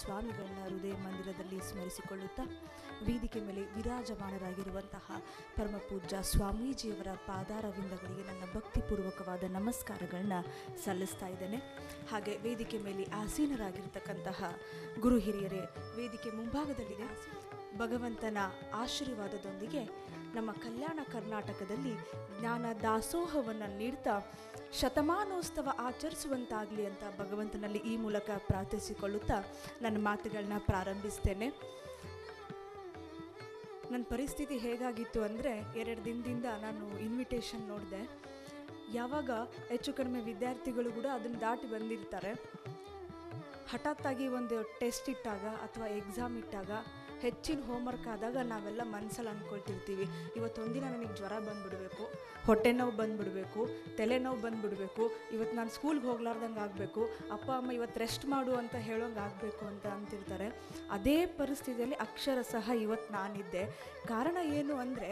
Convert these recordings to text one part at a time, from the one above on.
ಸ್ವಾಮಿಗಳನ್ನ ಹೃದಯ ಮಂದಿರದಲ್ಲಿ ಸ್ಮರಿಸಿಕೊಳ್ಳುತ್ತಾ ವೇದಿಕೆ ಮೇಲೆ ವಿರಾಜಮಾನರಾಗಿರುವಂತಹ ಪರಮ ಪೂಜ್ಯ ಸ್ವಾಮೀಜಿಯವರ ಪಾದಾರವಿಂದಗಳಿಗೆ ನನ್ನ ಭಕ್ತಿಪೂರ್ವಕವಾದ ನಮಸ್ಕಾರಗಳನ್ನ ಸಲ್ಲಿಸ್ತಾ ಇದ್ದೇನೆ ಹಾಗೆ ವೇದಿಕೆ ಮೇಲೆ ಆಸೀನರಾಗಿರ್ತಕ್ಕಂತಹ ಗುರು ಹಿರಿಯರೇ ವೇದಿಕೆ ಮುಂಭಾಗದಲ್ಲಿದೆ ಭಗವಂತನ ಆಶೀರ್ವಾದದೊಂದಿಗೆ ನಮ್ಮ ಕಲ್ಯಾಣ ಕರ್ನಾಟಕದಲ್ಲಿ ಜ್ಞಾನ ದಾಸೋಹವನ್ನು ನೀಡ್ತಾ ಶತಮಾನೋತ್ಸವ ಆಚರಿಸುವಂತಾಗಲಿ ಅಂತ ಭಗವಂತನಲ್ಲಿ ಈ ಮೂಲಕ ಪ್ರಾರ್ಥಿಸಿಕೊಳ್ಳುತ್ತಾ ನನ್ನ ಮಾತುಗಳನ್ನ ಪ್ರಾರಂಭಿಸ್ತೇನೆ ನನ್ನ ಪರಿಸ್ಥಿತಿ ಹೇಗಾಗಿತ್ತು ಅಂದರೆ ಎರಡು ದಿನದಿಂದ ನಾನು ಇನ್ವಿಟೇಷನ್ ನೋಡಿದೆ ಯಾವಾಗ ಹೆಚ್ಚು ಕಡಿಮೆ ವಿದ್ಯಾರ್ಥಿಗಳು ಕೂಡ ಅದನ್ನು ದಾಟಿ ಬಂದಿರ್ತಾರೆ ಹಠಾತ್ತಾಗಿ ಒಂದು ಟೆಸ್ಟ್ ಇಟ್ಟಾಗ ಅಥವಾ ಎಕ್ಸಾಮ್ ಇಟ್ಟಾಗ ಹೆಚ್ಚಿನ ಹೋಮ್ವರ್ಕ್ ಆದಾಗ ನಾವೆಲ್ಲ ಮನಸ್ಸಲ್ಲಿ ಅಂದ್ಕೊಳ್ತಿರ್ತೀವಿ ಇವತ್ತೊಂದಿನ ನನಗೆ ಜ್ವರ ಬಂದುಬಿಡಬೇಕು ಹೊಟ್ಟೆ ನೋವು ಬಂದುಬಿಡಬೇಕು ತಲೆನೋವು ಬಂದುಬಿಡಬೇಕು ಇವತ್ತು ನಾನು ಸ್ಕೂಲ್ಗೆ ಹೋಗ್ಲಾರ್ದಂಗೆ ಆಗಬೇಕು ಅಪ್ಪ ಅಮ್ಮ ಇವತ್ತು ರೆಸ್ಟ್ ಮಾಡು ಅಂತ ಹೇಳೋಂಗೆ ಆಗಬೇಕು ಅಂತ ಅಂತಿರ್ತಾರೆ ಅದೇ ಪರಿಸ್ಥಿತಿಯಲ್ಲಿ ಅಕ್ಷರ ಸಹ ಇವತ್ತು ನಾನಿದ್ದೆ ಕಾರಣ ಏನು ಅಂದರೆ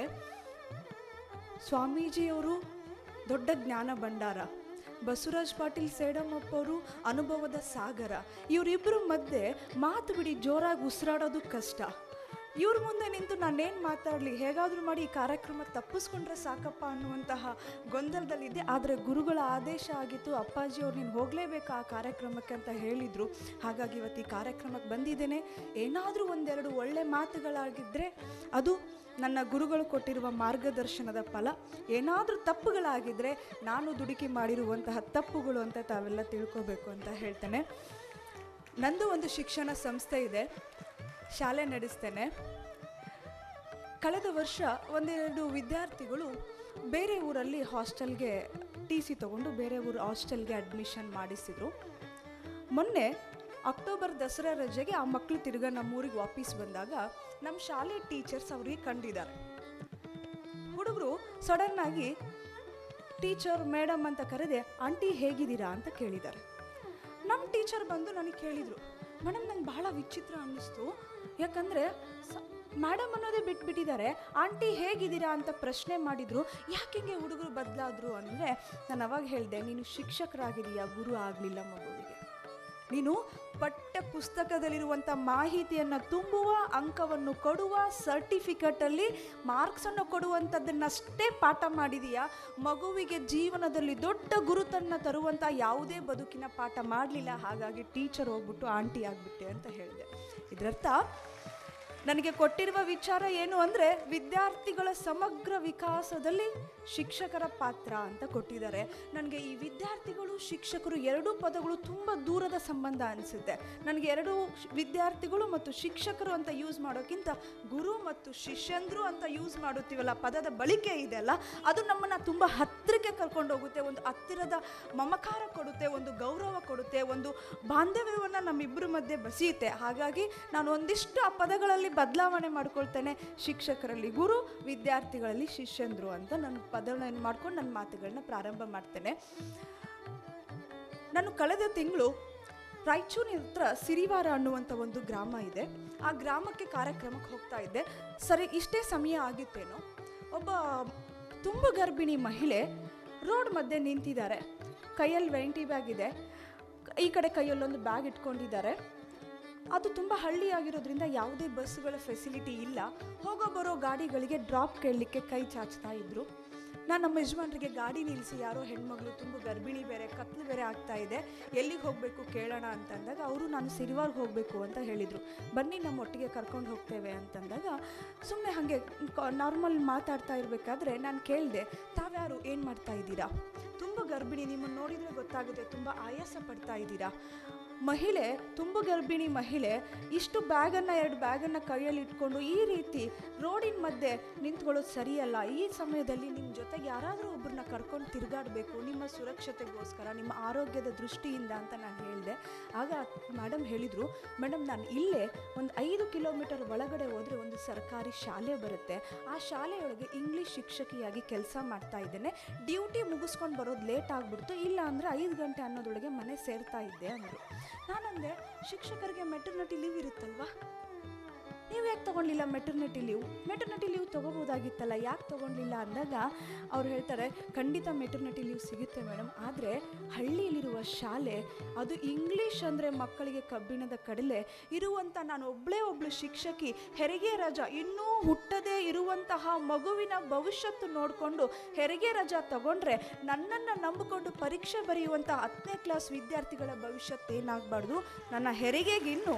ಸ್ವಾಮೀಜಿಯವರು ದೊಡ್ಡ ಜ್ಞಾನ ಭಂಡಾರ ಬಸವರಾಜ್ ಪಾಟೀಲ್ ಸೇಡಮ್ಮಪ್ಪವರು ಅನುಭವದ ಸಾಗರ ಇವರಿಬ್ಬರ ಮಧ್ಯೆ ಮಾತು ಬಿಡಿ ಜೋರಾಗಿ ಉಸಿರಾಡೋದು ಕಷ್ಟ ಇವ್ರ ಮುಂದೆ ನಿಂತು ನಾನೇನು ಮಾತಾಡಲಿ ಹೇಗಾದರೂ ಮಾಡಿ ಈ ಕಾರ್ಯಕ್ರಮ ತಪ್ಪಿಸ್ಕೊಂಡ್ರೆ ಸಾಕಪ್ಪ ಅನ್ನುವಂತಹ ಗೊಂದಲದಲ್ಲಿದ್ದೆ ಆದರೆ ಗುರುಗಳ ಆದೇಶ ಆಗಿತ್ತು ಅಪ್ಪಾಜಿಯವ್ರು ನೀನು ಹೋಗಲೇಬೇಕು ಆ ಕಾರ್ಯಕ್ರಮಕ್ಕೆ ಅಂತ ಹೇಳಿದರು ಹಾಗಾಗಿ ಇವತ್ತು ಈ ಕಾರ್ಯಕ್ರಮಕ್ಕೆ ಬಂದಿದ್ದೇನೆ ಏನಾದರೂ ಒಂದೆರಡು ಒಳ್ಳೆ ಮಾತುಗಳಾಗಿದ್ದರೆ ಅದು ನನ್ನ ಗುರುಗಳು ಕೊಟ್ಟಿರುವ ಮಾರ್ಗದರ್ಶನದ ಫಲ ಏನಾದರೂ ತಪ್ಪುಗಳಾಗಿದ್ದರೆ ನಾನು ದುಡುಕಿ ಮಾಡಿರುವಂತಹ ತಪ್ಪುಗಳು ಅಂತ ತಾವೆಲ್ಲ ತಿಳ್ಕೋಬೇಕು ಅಂತ ಹೇಳ್ತೇನೆ ನಂದು ಒಂದು ಶಿಕ್ಷಣ ಸಂಸ್ಥೆ ಇದೆ ಶಾಲೆ ನಡೆಸ್ತೇನೆ ಕಳೆದ ವರ್ಷ ಒಂದೆರಡು ವಿದ್ಯಾರ್ಥಿಗಳು ಬೇರೆ ಊರಲ್ಲಿ ಹಾಸ್ಟೆಲ್ಗೆ ಟಿ ಸಿ ತೊಗೊಂಡು ಬೇರೆ ಊರು ಹಾಸ್ಟೆಲ್ಗೆ ಅಡ್ಮಿಷನ್ ಮಾಡಿಸಿದರು ಮೊನ್ನೆ ಅಕ್ಟೋಬರ್ ದಸರಾ ರಜೆಗೆ ಆ ಮಕ್ಕಳು ತಿರ್ಗಾ ನಮ್ಮೂರಿಗೆ ವಾಪಸ್ ಬಂದಾಗ ನಮ್ಮ ಶಾಲೆ ಟೀಚರ್ಸ್ ಅವ್ರಿಗೆ ಕಂಡಿದ್ದಾರೆ ಹುಡುಗರು ಸಡನ್ನಾಗಿ ಟೀಚರ್ ಮೇಡಮ್ ಅಂತ ಕರೆದೆ ಆಂಟಿ ಹೇಗಿದ್ದೀರಾ ಅಂತ ಕೇಳಿದ್ದಾರೆ ನಮ್ಮ ಟೀಚರ್ ಬಂದು ನನಗೆ ಕೇಳಿದರು ಮೇಡಮ್ ನಂಗೆ ಬಹಳ ವಿಚಿತ್ರ ಅನ್ನಿಸ್ತು ಯಾಕಂದರೆ ಮೇಡಮ್ ಅನ್ನೋದೇ ಬಿಟ್ಬಿಟ್ಟಿದ್ದಾರೆ ಆಂಟಿ ಹೇಗಿದ್ದೀರಾ ಅಂತ ಪ್ರಶ್ನೆ ಮಾಡಿದರು ಯಾಕೆ ಹಿಂಗೆ ಹುಡುಗರು ಬದಲಾದ್ರು ಅಂದರೆ ನಾನು ಅವಾಗ ಹೇಳಿದೆ ನೀನು ಶಿಕ್ಷಕರಾಗಿದೆಯಾ ಗುರು ಆಗಲಿಲ್ಲ ಮಗುವಿಗೆ ನೀನು ಪಠ್ಯ ಪುಸ್ತಕದಲ್ಲಿರುವಂಥ ಮಾಹಿತಿಯನ್ನು ತುಂಬುವ ಅಂಕವನ್ನು ಕೊಡುವ ಸರ್ಟಿಫಿಕೇಟಲ್ಲಿ ಮಾರ್ಕ್ಸನ್ನು ಕೊಡುವಂಥದ್ದನ್ನಷ್ಟೇ ಪಾಠ ಮಾಡಿದೀಯಾ ಮಗುವಿಗೆ ಜೀವನದಲ್ಲಿ ದೊಡ್ಡ ಗುರುತನ್ನು ತರುವಂಥ ಯಾವುದೇ ಬದುಕಿನ ಪಾಠ ಮಾಡಲಿಲ್ಲ ಹಾಗಾಗಿ ಟೀಚರ್ ಹೋಗ್ಬಿಟ್ಟು ಆಂಟಿ ಆಗಿಬಿಟ್ಟೆ ಅಂತ ಹೇಳಿದೆ ಇದರರ್ಥ ನನಗೆ ಕೊಟ್ಟಿರುವ ವಿಚಾರ ಏನು ಅಂದರೆ ವಿದ್ಯಾರ್ಥಿಗಳ ಸಮಗ್ರ ವಿಕಾಸದಲ್ಲಿ ಶಿಕ್ಷಕರ ಪಾತ್ರ ಅಂತ ಕೊಟ್ಟಿದ್ದಾರೆ ನನಗೆ ಈ ವಿದ್ಯಾರ್ಥಿಗಳು ಶಿಕ್ಷಕರು ಎರಡೂ ಪದಗಳು ತುಂಬ ದೂರದ ಸಂಬಂಧ ಅನಿಸುತ್ತೆ ನನಗೆ ಎರಡು ಶ್- ವಿದ್ಯಾರ್ಥಿಗಳು ಮತ್ತು ಶಿಕ್ಷಕರು ಅಂತ ಯೂಸ್ ಮಾಡೋಕ್ಕಿಂತ ಗುರು ಮತ್ತು ಶಿಷ್ಯಂದ್ರು ಅಂತ ಯೂಸ್ ಮಾಡುತ್ತೀವಲ್ಲ ಪದದ ಬಳಕೆ ಇದೆಯಲ್ಲ ಅದು ನಮ್ಮನ್ನು ತುಂಬ ಹತ್ತಿರಕ್ಕೆ ಕರ್ಕೊಂಡು ಹೋಗುತ್ತೆ ಒಂದು ಹತ್ತಿರದ ಮಮಕಾರ ಕೊಡುತ್ತೆ ಒಂದು ಗೌರವ ಕೊಡುತ್ತೆ ಒಂದು ಬಾಂಧವ್ಯವನ್ನು ನಮ್ಮಿಬ್ಬರ ಮಧ್ಯೆ ಬಸಿಯುತ್ತೆ ಹಾಗಾಗಿ ನಾನು ಒಂದಿಷ್ಟು ಆ ಪದಗಳಲ್ಲಿ ಬದಲಾವಣೆ ಮಾಡ್ಕೊಳ್ತೇನೆ ಶಿಕ್ಷಕರಲ್ಲಿ ಗುರು ವಿದ್ಯಾರ್ಥಿಗಳಲ್ಲಿ ಶಿಷ್ಯಂದ್ರು ಅಂತ ನಾನು ಪದಗಳನ್ನು ಮಾಡ್ಕೊಂಡು ನನ್ನ ಮಾತುಗಳನ್ನ ಪ್ರಾರಂಭ ಮಾಡ್ತೇನೆ ನಾನು ಕಳೆದ ತಿಂಗಳು ರಾಯಚೂರಿನ ಹತ್ರ ಸಿರಿವಾರ ಅನ್ನುವಂಥ ಒಂದು ಗ್ರಾಮ ಇದೆ ಆ ಗ್ರಾಮಕ್ಕೆ ಕಾರ್ಯಕ್ರಮಕ್ಕೆ ಹೋಗ್ತಾ ಇದ್ದೆ ಸರಿ ಇಷ್ಟೇ ಸಮಯ ಆಗಿತ್ತೇನೋ ಒಬ್ಬ ತುಂಬ ಗರ್ಭಿಣಿ ಮಹಿಳೆ ರೋಡ್ ಮಧ್ಯೆ ನಿಂತಿದ್ದಾರೆ ಕೈಯಲ್ಲಿ ವೆಂಟಿ ಬ್ಯಾಗ್ ಇದೆ ಈ ಕಡೆ ಕೈಯಲ್ಲೊಂದು ಬ್ಯಾಗ್ ಇಟ್ಕೊಂಡಿದ್ದಾರೆ ಅದು ತುಂಬ ಹಳ್ಳಿ ಆಗಿರೋದ್ರಿಂದ ಯಾವುದೇ ಬಸ್ಸುಗಳ ಫೆಸಿಲಿಟಿ ಇಲ್ಲ ಹೋಗೋ ಬರೋ ಗಾಡಿಗಳಿಗೆ ಡ್ರಾಪ್ ಕೇಳಲಿಕ್ಕೆ ಕೈ ಚಾಚ್ತಾ ಇದ್ರು ನಾನು ನಮ್ಮ ಯಜಮಾನ್ರಿಗೆ ಗಾಡಿ ನಿಲ್ಲಿಸಿ ಯಾರೋ ಹೆಣ್ಮಗಳು ತುಂಬ ಗರ್ಭಿಣಿ ಬೇರೆ ಕತ್ಲು ಬೇರೆ ಆಗ್ತಾ ಇದೆ ಎಲ್ಲಿಗೆ ಹೋಗಬೇಕು ಕೇಳೋಣ ಅಂತಂದಾಗ ಅವರು ನಾನು ಸಿರಿವಾರ್ಗೆ ಹೋಗಬೇಕು ಅಂತ ಹೇಳಿದರು ಬನ್ನಿ ನಮ್ಮ ಒಟ್ಟಿಗೆ ಕರ್ಕೊಂಡು ಹೋಗ್ತೇವೆ ಅಂತಂದಾಗ ಸುಮ್ಮನೆ ಹಾಗೆ ನಾರ್ಮಲ್ ಮಾತಾಡ್ತಾ ಇರಬೇಕಾದ್ರೆ ನಾನು ಕೇಳಿದೆ ತಾವ್ಯಾರು ಏನು ಮಾಡ್ತಾ ಇದ್ದೀರಾ ತುಂಬ ಗರ್ಭಿಣಿ ನಿಮ್ಮನ್ನು ನೋಡಿದರೆ ಗೊತ್ತಾಗುತ್ತೆ ತುಂಬ ಆಯಾಸ ಪಡ್ತಾ ಇದ್ದೀರಾ ಮಹಿಳೆ ತುಂಬ ಗರ್ಭಿಣಿ ಮಹಿಳೆ ಇಷ್ಟು ಬ್ಯಾಗನ್ನು ಎರಡು ಬ್ಯಾಗನ್ನು ಕೈಯಲ್ಲಿ ಇಟ್ಕೊಂಡು ಈ ರೀತಿ ರೋಡಿನ ಮಧ್ಯೆ ನಿಂತ್ಕೊಳ್ಳೋದು ಸರಿಯಲ್ಲ ಈ ಸಮಯದಲ್ಲಿ ನಿಮ್ಮ ಜೊತೆಗೆ ಯಾರಾದರೂ ಒಬ್ಬರನ್ನ ಕರ್ಕೊಂಡು ತಿರುಗಾಡಬೇಕು ನಿಮ್ಮ ಸುರಕ್ಷತೆಗೋಸ್ಕರ ನಿಮ್ಮ ಆರೋಗ್ಯದ ದೃಷ್ಟಿಯಿಂದ ಅಂತ ನಾನು ಹೇಳಿದೆ ಆಗ ಮೇಡಮ್ ಹೇಳಿದರು ಮೇಡಮ್ ನಾನು ಇಲ್ಲೇ ಒಂದು ಐದು ಕಿಲೋಮೀಟರ್ ಒಳಗಡೆ ಹೋದರೆ ಒಂದು ಸರ್ಕಾರಿ ಶಾಲೆ ಬರುತ್ತೆ ಆ ಶಾಲೆಯೊಳಗೆ ಇಂಗ್ಲೀಷ್ ಶಿಕ್ಷಕಿಯಾಗಿ ಕೆಲಸ ಮಾಡ್ತಾ ಇದ್ದೇನೆ ಡ್ಯೂಟಿ ಮುಗಿಸ್ಕೊಂಡು ಬರೋದು ಲೇಟ್ ಆಗಿಬಿಡ್ತು ಇಲ್ಲ ಅಂದರೆ ಐದು ಗಂಟೆ ಅನ್ನೋದೊಳಗೆ ಮನೆ ಸೇರ್ತಾ ಇದ್ದೆ ಅಂದರು ನಾನಂದೆ ಶಿಕ್ಷಕರಿಗೆ ಮೆಟರ್ನಿಟಿ ಲೀವ್ ಇರುತ್ತಲ್ವಾ ನೀವು ಯಾಕೆ ತೊಗೊಳ್ಲಿಲ್ಲ ಮೆಟರ್ನಿಟಿ ಲೀವ್ ಮೆಟರ್ನಿಟಿ ಲೀವ್ ತೊಗೋಬೋದಾಗಿತ್ತಲ್ಲ ಯಾಕೆ ತೊಗೊಳ್ಲಿಲ್ಲ ಅಂದಾಗ ಅವ್ರು ಹೇಳ್ತಾರೆ ಖಂಡಿತ ಮೆಟರ್ನಿಟಿ ಲೀವ್ ಸಿಗುತ್ತೆ ಮೇಡಮ್ ಆದರೆ ಹಳ್ಳಿಯಲ್ಲಿರುವ ಶಾಲೆ ಅದು ಇಂಗ್ಲೀಷ್ ಅಂದರೆ ಮಕ್ಕಳಿಗೆ ಕಬ್ಬಿಣದ ಕಡಲೆ ಇರುವಂಥ ನಾನು ಒಬ್ಬಳೇ ಒಬ್ಳು ಶಿಕ್ಷಕಿ ಹೆರಿಗೆ ರಜಾ ಇನ್ನೂ ಹುಟ್ಟದೇ ಇರುವಂತಹ ಮಗುವಿನ ಭವಿಷ್ಯತ್ತು ನೋಡಿಕೊಂಡು ಹೆರಿಗೆ ರಜಾ ತಗೊಂಡ್ರೆ ನನ್ನನ್ನು ನಂಬಿಕೊಂಡು ಪರೀಕ್ಷೆ ಬರೆಯುವಂಥ ಹತ್ತನೇ ಕ್ಲಾಸ್ ವಿದ್ಯಾರ್ಥಿಗಳ ಭವಿಷ್ಯತ್ತು ಏನಾಗಬಾರ್ದು ನನ್ನ ಹೆರಿಗೆಗಿನ್ನೂ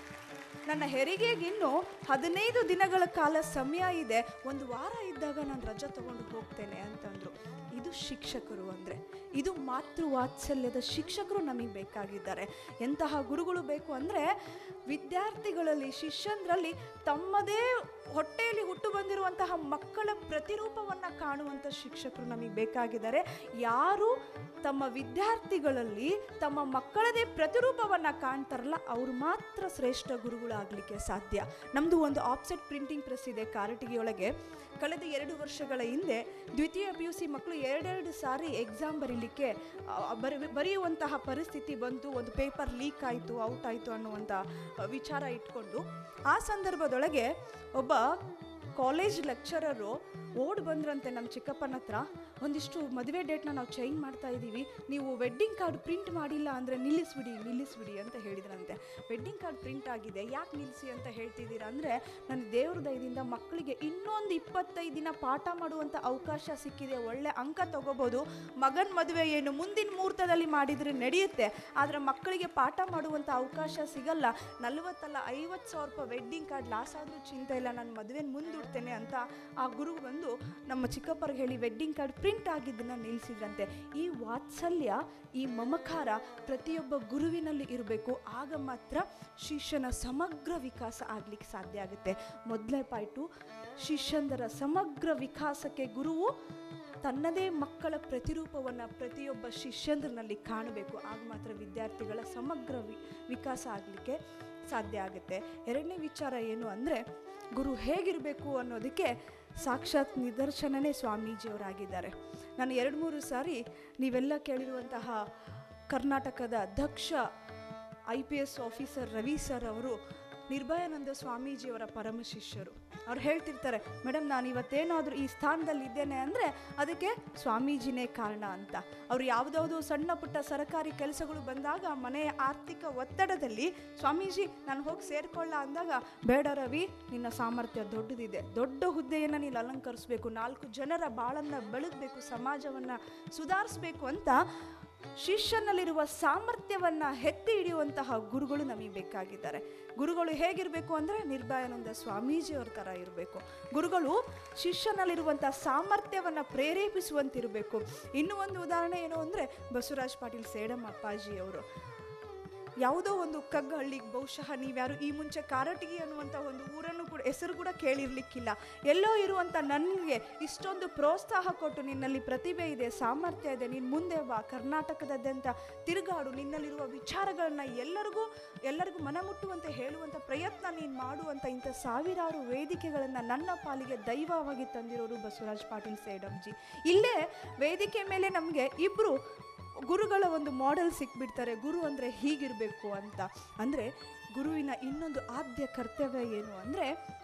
ನನ್ನ ಹೆರಿಗೆಗಿನ್ನೂ ಹದಿನೈದು ದಿನಗಳ ಕಾಲ ಸಮಯ ಇದೆ ಒಂದು ವಾರ ಇದ್ದಾಗ ನಾನು ರಜೆ ತಗೊಂಡು ಹೋಗ್ತೇನೆ ಅಂತಂದರು ಇದು ಶಿಕ್ಷಕರು ಅಂದರೆ ಇದು ಮಾತೃ ವಾತ್ಸಲ್ಯದ ಶಿಕ್ಷಕರು ನಮಗೆ ಬೇಕಾಗಿದ್ದಾರೆ ಎಂತಹ ಗುರುಗಳು ಬೇಕು ಅಂದರೆ ವಿದ್ಯಾರ್ಥಿಗಳಲ್ಲಿ ಶಿಷ್ಯಂದ್ರಲ್ಲಿ ತಮ್ಮದೇ ಹೊಟ್ಟೆಯಲ್ಲಿ ಹುಟ್ಟು ಬಂದಿರುವಂತಹ ಮಕ್ಕಳ ಪ್ರತಿರೂಪವನ್ನು ಕಾಣುವಂಥ ಶಿಕ್ಷಕರು ನಮಗೆ ಬೇಕಾಗಿದ್ದಾರೆ ಯಾರು ತಮ್ಮ ವಿದ್ಯಾರ್ಥಿಗಳಲ್ಲಿ ತಮ್ಮ ಮಕ್ಕಳದೇ ಪ್ರತಿರೂಪವನ್ನು ಕಾಣ್ತಾರಲ್ಲ ಅವರು ಮಾತ್ರ ಶ್ರೇಷ್ಠ ಗುರುಗಳಾಗಲಿಕ್ಕೆ ಸಾಧ್ಯ ನಮ್ಮದು ಒಂದು ಆಫ್ಸೆಟ್ ಪ್ರಿಂಟಿಂಗ್ ಪ್ರೆಸ್ ಇದೆ ಕಾರಟಗಿಯೊಳಗೆ ಕಳೆದ ಎರಡು ವರ್ಷಗಳ ಹಿಂದೆ ದ್ವಿತೀಯ ಪಿ ಯು ಸಿ ಮಕ್ಕಳು ಎರಡೆರಡು ಸಾರಿ ಎಕ್ಸಾಮ್ ಬರೀಲಿಕ್ಕೆ ಆ, ಬರಿ ಬರೆಯುವಂತಹ ಪರಿಸ್ಥಿತಿ ಬಂತು ಒಂದು ಪೇಪರ್ ಲೀಕ್ ಆಯಿತು ಔಟ್ ಆಯಿತು ಅನ್ನುವಂಥ ಆ, ವಿಚಾರ ಇಟ್ಕೊಂಡು ಆ ಸಂದರ್ಭದೊಳಗೆ ಒಬ್ಬ ಕಾಲೇಜ್ ಲೆಕ್ಚರರು ಓಡ್ ಬಂದ್ರಂತೆ ನಮ್ಮ ಚಿಕ್ಕಪ್ಪನ ಹತ್ರ ಒಂದಿಷ್ಟು ಮದುವೆ ಡೇಟ್ನ ನಾವು ಚೇಂಜ್ ಮಾಡ್ತಾ ಇದ್ದೀವಿ ನೀವು ವೆಡ್ಡಿಂಗ್ ಕಾರ್ಡ್ ಪ್ರಿಂಟ್ ಮಾಡಿಲ್ಲ ಅಂದರೆ ನಿಲ್ಲಿಸ್ಬಿಡಿ ನಿಲ್ಲಿಸ್ಬಿಡಿ ಅಂತ ಹೇಳಿದ್ರಂತೆ ವೆಡ್ಡಿಂಗ್ ಕಾರ್ಡ್ ಪ್ರಿಂಟ್ ಆಗಿದೆ ಯಾಕೆ ನಿಲ್ಲಿಸಿ ಅಂತ ಹೇಳ್ತಿದ್ದೀರಾ ಅಂದರೆ ನನ್ನ ದೇವ್ರ ದಯದಿಂದ ಮಕ್ಕಳಿಗೆ ಇನ್ನೊಂದು ಇಪ್ಪತ್ತೈದು ದಿನ ಪಾಠ ಮಾಡುವಂಥ ಅವಕಾಶ ಸಿಕ್ಕಿದೆ ಒಳ್ಳೆ ಅಂಕ ತಗೋಬೋದು ಮಗನ ಮದುವೆ ಏನು ಮುಂದಿನ ಮುಹೂರ್ತದಲ್ಲಿ ಮಾಡಿದರೆ ನಡೆಯುತ್ತೆ ಆದರೆ ಮಕ್ಕಳಿಗೆ ಪಾಠ ಮಾಡುವಂಥ ಅವಕಾಶ ಸಿಗಲ್ಲ ನಲ್ವತ್ತಲ್ಲ ಐವತ್ತು ಸಾವಿರ ರೂಪಾಯಿ ವೆಡ್ಡಿಂಗ್ ಕಾರ್ಡ್ ಲಾಸ್ ಆದರೂ ಚಿಂತೆ ಇಲ್ಲ ನಾನು ಮದುವೆನ ಮುಂದೂಡ್ತೇನೆ ಅಂತ ಆ ಗುರು ಬಂದು ನಮ್ಮ ಚಿಕ್ಕಪ್ಪರಿಗೆ ಹೇಳಿ ವೆಡ್ಡಿಂಗ್ ಕಾರ್ಡ್ ಪ್ರಿಂಟ್ ಆಗಿದ್ದನ್ನು ನಿಲ್ಲಿಸಿದ್ರಂತೆ ಈ ವಾತ್ಸಲ್ಯ ಈ ಮಮಕಾರ ಪ್ರತಿಯೊಬ್ಬ ಗುರುವಿನಲ್ಲಿ ಇರಬೇಕು ಆಗ ಮಾತ್ರ ಶಿಷ್ಯನ ಸಮಗ್ರ ವಿಕಾಸ ಆಗ್ಲಿಕ್ಕೆ ಸಾಧ್ಯ ಆಗುತ್ತೆ ಮೊದಲನೇ ಪಾಯಿಂಟು ಶಿಷ್ಯಂದರ ಸಮಗ್ರ ವಿಕಾಸಕ್ಕೆ ಗುರುವು ತನ್ನದೇ ಮಕ್ಕಳ ಪ್ರತಿರೂಪವನ್ನು ಪ್ರತಿಯೊಬ್ಬ ಶಿಷ್ಯಂದ್ರನಲ್ಲಿ ಕಾಣಬೇಕು ಆಗ ಮಾತ್ರ ವಿದ್ಯಾರ್ಥಿಗಳ ಸಮಗ್ರ ವಿ ವಿಕಾಸ ಆಗಲಿಕ್ಕೆ ಸಾಧ್ಯ ಆಗುತ್ತೆ ಎರಡನೇ ವಿಚಾರ ಏನು ಅಂದರೆ ಗುರು ಹೇಗಿರಬೇಕು ಅನ್ನೋದಕ್ಕೆ ಸಾಕ್ಷಾತ್ ನಿದರ್ಶನನೇ ಸ್ವಾಮೀಜಿಯವರಾಗಿದ್ದಾರೆ ನಾನು ಎರಡು ಮೂರು ಸಾರಿ ನೀವೆಲ್ಲ ಕೇಳಿರುವಂತಹ ಕರ್ನಾಟಕದ ದಕ್ಷ I P S officer Ravi sir ಅವರು ನಿರ್ಭಯಾನಂದ ಸ್ವಾಮೀಜಿಯವರ ಪರಮ ಶಿಷ್ಯರು ಅವ್ರು ಹೇಳ್ತಿರ್ತಾರೆ ಮೇಡಮ್ ನಾನು ಇವತ್ತೇನಾದರೂ ಈ ಸ್ಥಾನದಲ್ಲಿ ಇದ್ದೇನೆ ಅಂದರೆ ಅದಕ್ಕೆ ಸ್ವಾಮೀಜಿನೇ ಕಾರಣ ಅಂತ ಅವ್ರು ಯಾವುದಾವುದೋ ಸಣ್ಣ ಪುಟ್ಟ ಸರ್ಕಾರಿ ಕೆಲಸಗಳು ಬಂದಾಗ ಮನೆಯ ಆರ್ಥಿಕ ಒತ್ತಡದಲ್ಲಿ ಸ್ವಾಮೀಜಿ ನಾನು ಹೋಗಿ ಸೇರ್ಕೊಳ್ಳ ಅಂದಾಗ ಬೇಡ ರವಿ ನಿನ್ನ ಸಾಮರ್ಥ್ಯ ದೊಡ್ಡದಿದೆ ದೊಡ್ಡ ಹುದ್ದೆಯನ್ನು ನೀನು ಅಲಂಕರಿಸಬೇಕು ನಾಲ್ಕು ಜನರ ಬಾಳನ್ನು ಬೆಳಗಬೇಕು ಸಮಾಜವನ್ನು ಸುಧಾರಿಸ್ಬೇಕು ಅಂತ ಶಿಷ್ಯನಲ್ಲಿರುವ ಸಾಮರ್ಥ್ಯವನ್ನು ಎತ್ತಿ ಹಿಡಿಯುವಂತಹ ಗುರುಗಳು ನಮಗೆ ಬೇಕಾಗಿದ್ದಾರೆ ಗುರುಗಳು ಹೇಗಿರಬೇಕು ಅಂದರೆ ನಿರ್ಭಯಾನಂದ ಸ್ವಾಮೀಜಿಯವ್ರ ಥರ ಇರಬೇಕು ಗುರುಗಳು ಶಿಷ್ಯನಲ್ಲಿರುವಂಥ ಸಾಮರ್ಥ್ಯವನ್ನು ಪ್ರೇರೇಪಿಸುವಂತಿರಬೇಕು ಇನ್ನೂ ಒಂದು ಉದಾಹರಣೆ ಏನು ಅಂದರೆ ಬಸವರಾಜ್ ಪಾಟೀಲ್ ಸೇಡಂ ಅಪ್ಪಾಜಿಯವರು ಯಾವುದೋ ಒಂದು ಕಗ್ಗಹಳ್ಳಿಗೆ ಬಹುಶಃ ನೀವ್ಯಾರು ಈ ಮುಂಚೆ ಕಾರಟಗಿ ಅನ್ನುವಂಥ ಒಂದು ಊರನ್ನು ಕೂಡ ಹೆಸರು ಕೂಡ ಕೇಳಿರ್ಲಿಕ್ಕಿಲ್ಲ ಎಲ್ಲೋ ಇರುವಂಥ ನನಗೆ ಇಷ್ಟೊಂದು ಪ್ರೋತ್ಸಾಹ ಕೊಟ್ಟು ನಿನ್ನಲ್ಲಿ ಪ್ರತಿಭೆ ಇದೆ ಸಾಮರ್ಥ್ಯ ಇದೆ ನೀನು ಮುಂದೆ ಬಾ ಕರ್ನಾಟಕದಾದ್ಯಂತ ತಿರುಗಾಡು ನಿನ್ನಲ್ಲಿರುವ ವಿಚಾರಗಳನ್ನ ಎಲ್ಲರಿಗೂ ಎಲ್ಲರಿಗೂ ಮನಮುಟ್ಟುವಂತೆ ಹೇಳುವಂಥ ಪ್ರಯತ್ನ ನೀನು ಮಾಡುವಂಥ ಇಂಥ ಸಾವಿರಾರು ವೇದಿಕೆಗಳನ್ನು ನನ್ನ ಪಾಲಿಗೆ ದೈವವಾಗಿ ತಂದಿರೋರು ಬಸವರಾಜ್ ಪಾಟೀಲ್ ಸೇಡಂಜಿ ಇಲ್ಲೇ ವೇದಿಕೆ ಮೇಲೆ ನಮಗೆ ಇಬ್ಬರು ಗುರುಗಳ ಒಂದು ಮಾಡೆಲ್ ಸಿಕ್ಬಿಡ್ತಾರೆ ಗುರು ಅಂದರೆ ಹೀಗಿರಬೇಕು ಅಂತ ಅಂದರೆ ಗುರುವಿನ ಇನ್ನೊಂದು ಆದ್ಯ ಕರ್ತವ್ಯ ಏನು ಅಂದರೆ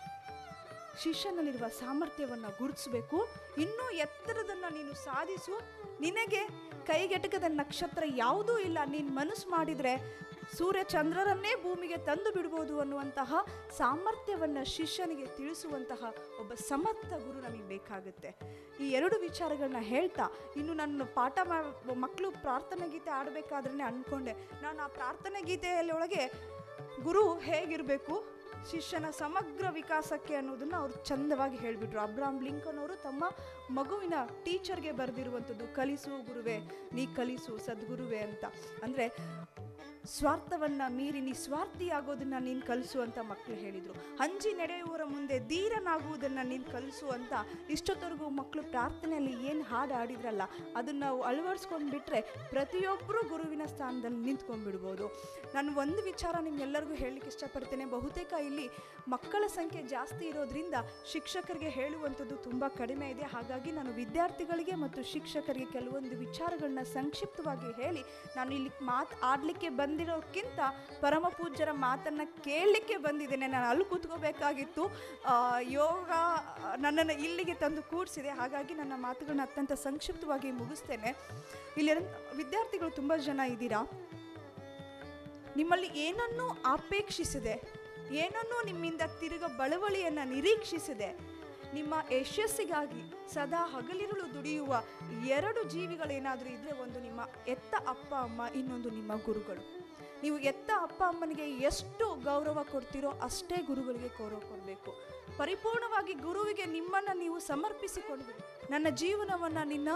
ಶಿಷ್ಯನಲ್ಲಿರುವ ಸಾಮರ್ಥ್ಯವನ್ನು ಗುರುತಿಸಬೇಕು ಇನ್ನೂ ಎತ್ತರದನ್ನು ನೀನು ಸಾಧಿಸು ನಿನಗೆ ಕೈಗೆಟಕದ ನಕ್ಷತ್ರ ಯಾವುದೂ ಇಲ್ಲ ನೀನು ಮನಸ್ಸು ಮಾಡಿದರೆ ಸೂರ್ಯ ಚಂದ್ರರನ್ನೇ ಭೂಮಿಗೆ ತಂದು ಬಿಡ್ಬೋದು ಅನ್ನುವಂತಹ ಸಾಮರ್ಥ್ಯವನ್ನು ಶಿಷ್ಯನಿಗೆ ತಿಳಿಸುವಂತಹ ಒಬ್ಬ ಸಮರ್ಥ ಗುರು ನಮಗೆ ಬೇಕಾಗುತ್ತೆ ಈ ಎರಡು ವಿಚಾರಗಳನ್ನ ಹೇಳ್ತಾ ಇನ್ನು ನನ್ನ ಪಾಠ ಮಾ ಮಕ್ಕಳು ಪ್ರಾರ್ಥನಾ ಗೀತೆ ಆಡಬೇಕಾದ್ರೆ ಅಂದ್ಕೊಂಡೆ ನಾನು ಆ ಪ್ರಾರ್ಥನಾ ಗೀತೆಯೊಳಗೆ ಗುರು ಹೇಗಿರಬೇಕು ಶಿಷ್ಯನ ಸಮಗ್ರ ವಿಕಾಸಕ್ಕೆ ಅನ್ನೋದನ್ನು ಅವರು ಚಂದವಾಗಿ ಹೇಳಿಬಿಟ್ರು ಅಬ್ರಾಮ್ ಲಿಂಕನ್ ಅವರು ತಮ್ಮ ಮಗುವಿನ ಟೀಚರ್ಗೆ ಬರೆದಿರುವಂಥದ್ದು ಕಲಿಸು ಗುರುವೆ ನೀ ಕಲಿಸು ಸದ್ಗುರುವೆ ಅಂತ ಅಂದರೆ ಸ್ವಾರ್ಥವನ್ನು ಮೀರಿ ನಿಸ್ವಾರ್ಥಿಯಾಗೋದನ್ನು ನೀನು ಕಲಿಸು ಅಂತ ಮಕ್ಕಳು ಹೇಳಿದರು ಹಂಚಿ ನಡೆಯುವವರ ಮುಂದೆ ಧೀರನಾಗುವುದನ್ನು ನೀನು ಕಲಿಸು ಅಂತ ಇಷ್ಟೊತ್ತವರೆಗೂ ಮಕ್ಕಳು ಪ್ರಾರ್ಥನೆಯಲ್ಲಿ ಏನು ಹಾಡು ಹಾಡಿದ್ರಲ್ಲ ಅದನ್ನು ನಾವು ಅಳವಡಿಸ್ಕೊಂಡು ಬಿಟ್ಟರೆ ಪ್ರತಿಯೊಬ್ಬರೂ ಗುರುವಿನ ಸ್ಥಾನದಲ್ಲಿ ನಿಂತ್ಕೊಂಡ್ಬಿಡ್ಬೋದು ನಾನು ಒಂದು ವಿಚಾರ ನಿಮ್ಗೆಲ್ಲರಿಗೂ ಹೇಳಲಿಕ್ಕೆ ಇಷ್ಟಪಡ್ತೇನೆ ಬಹುತೇಕ ಇಲ್ಲಿ ಮಕ್ಕಳ ಸಂಖ್ಯೆ ಜಾಸ್ತಿ ಇರೋದ್ರಿಂದ ಶಿಕ್ಷಕರಿಗೆ ಹೇಳುವಂಥದ್ದು ತುಂಬ ಕಡಿಮೆ ಇದೆ ಹಾಗಾಗಿ ನಾನು ವಿದ್ಯಾರ್ಥಿಗಳಿಗೆ ಮತ್ತು ಶಿಕ್ಷಕರಿಗೆ ಕೆಲವೊಂದು ವಿಚಾರಗಳನ್ನ ಸಂಕ್ಷಿಪ್ತವಾಗಿ ಹೇಳಿ ನಾನು ಇಲ್ಲಿ ಮಾತು ಆಡಲಿಕ್ಕೆ ಬಂದ ಬಂದಿರೋಕ್ಕಿಂತ ಪರಮ ಪೂಜ್ಯರ ಮಾತನ್ನು ಕೇಳಲಿಕ್ಕೆ ಬಂದಿದ್ದೇನೆ ನಾನು ಅಲ್ಲಿ ಕೂತ್ಕೋಬೇಕಾಗಿತ್ತು ಆ, ಯೋಗ ನನ್ನನ್ನು ಇಲ್ಲಿಗೆ ತಂದು ಕೂಡಿಸಿದೆ ಹಾಗಾಗಿ ನನ್ನ ಮಾತುಗಳನ್ನ ಅತ್ಯಂತ ಸಂಕ್ಷಿಪ್ತವಾಗಿ ಮುಗಿಸ್ತೇನೆ ಇಲ್ಲಿ ವಿದ್ಯಾರ್ಥಿಗಳು ತುಂಬ ಜನ ಇದ್ದೀರಾ ನಿಮ್ಮಲ್ಲಿ ಏನನ್ನೂ ಅಪೇಕ್ಷಿಸಿದೆ ಏನನ್ನೂ ನಿಮ್ಮಿಂದ ತಿರುಗ ಬಳವಳಿಯನ್ನು ನಿರೀಕ್ಷಿಸಿದೆ ನಿಮ್ಮ ಯಶಸ್ಸಿಗಾಗಿ ಸದಾ ಹಗಲಿರುಳು ದುಡಿಯುವ ಎರಡು ಜೀವಿಗಳೇನಾದರೂ ಇದ್ದರೆ ಒಂದು ನಿಮ್ಮ ಎತ್ತ ಅಪ್ಪ ಅಮ್ಮ ಇನ್ನೊಂದು ನಿಮ್ಮ ಗುರುಗಳು ನೀವು ಎತ್ತ ಅಪ್ಪ ಅಮ್ಮನಿಗೆ ಎಷ್ಟು ಗೌರವ ಕೊಡ್ತೀರೋ ಅಷ್ಟೇ ಗುರುಗಳಿಗೆ ಗೌರವ ಕೊಡಬೇಕು ಪರಿಪೂರ್ಣವಾಗಿ ಗುರುವಿಗೆ ನಿಮ್ಮನ್ನು ನೀವು ಸಮರ್ಪಿಸಿಕೊಂಡು ನನ್ನ ಜೀವನವನ್ನು ನಿನ್ನ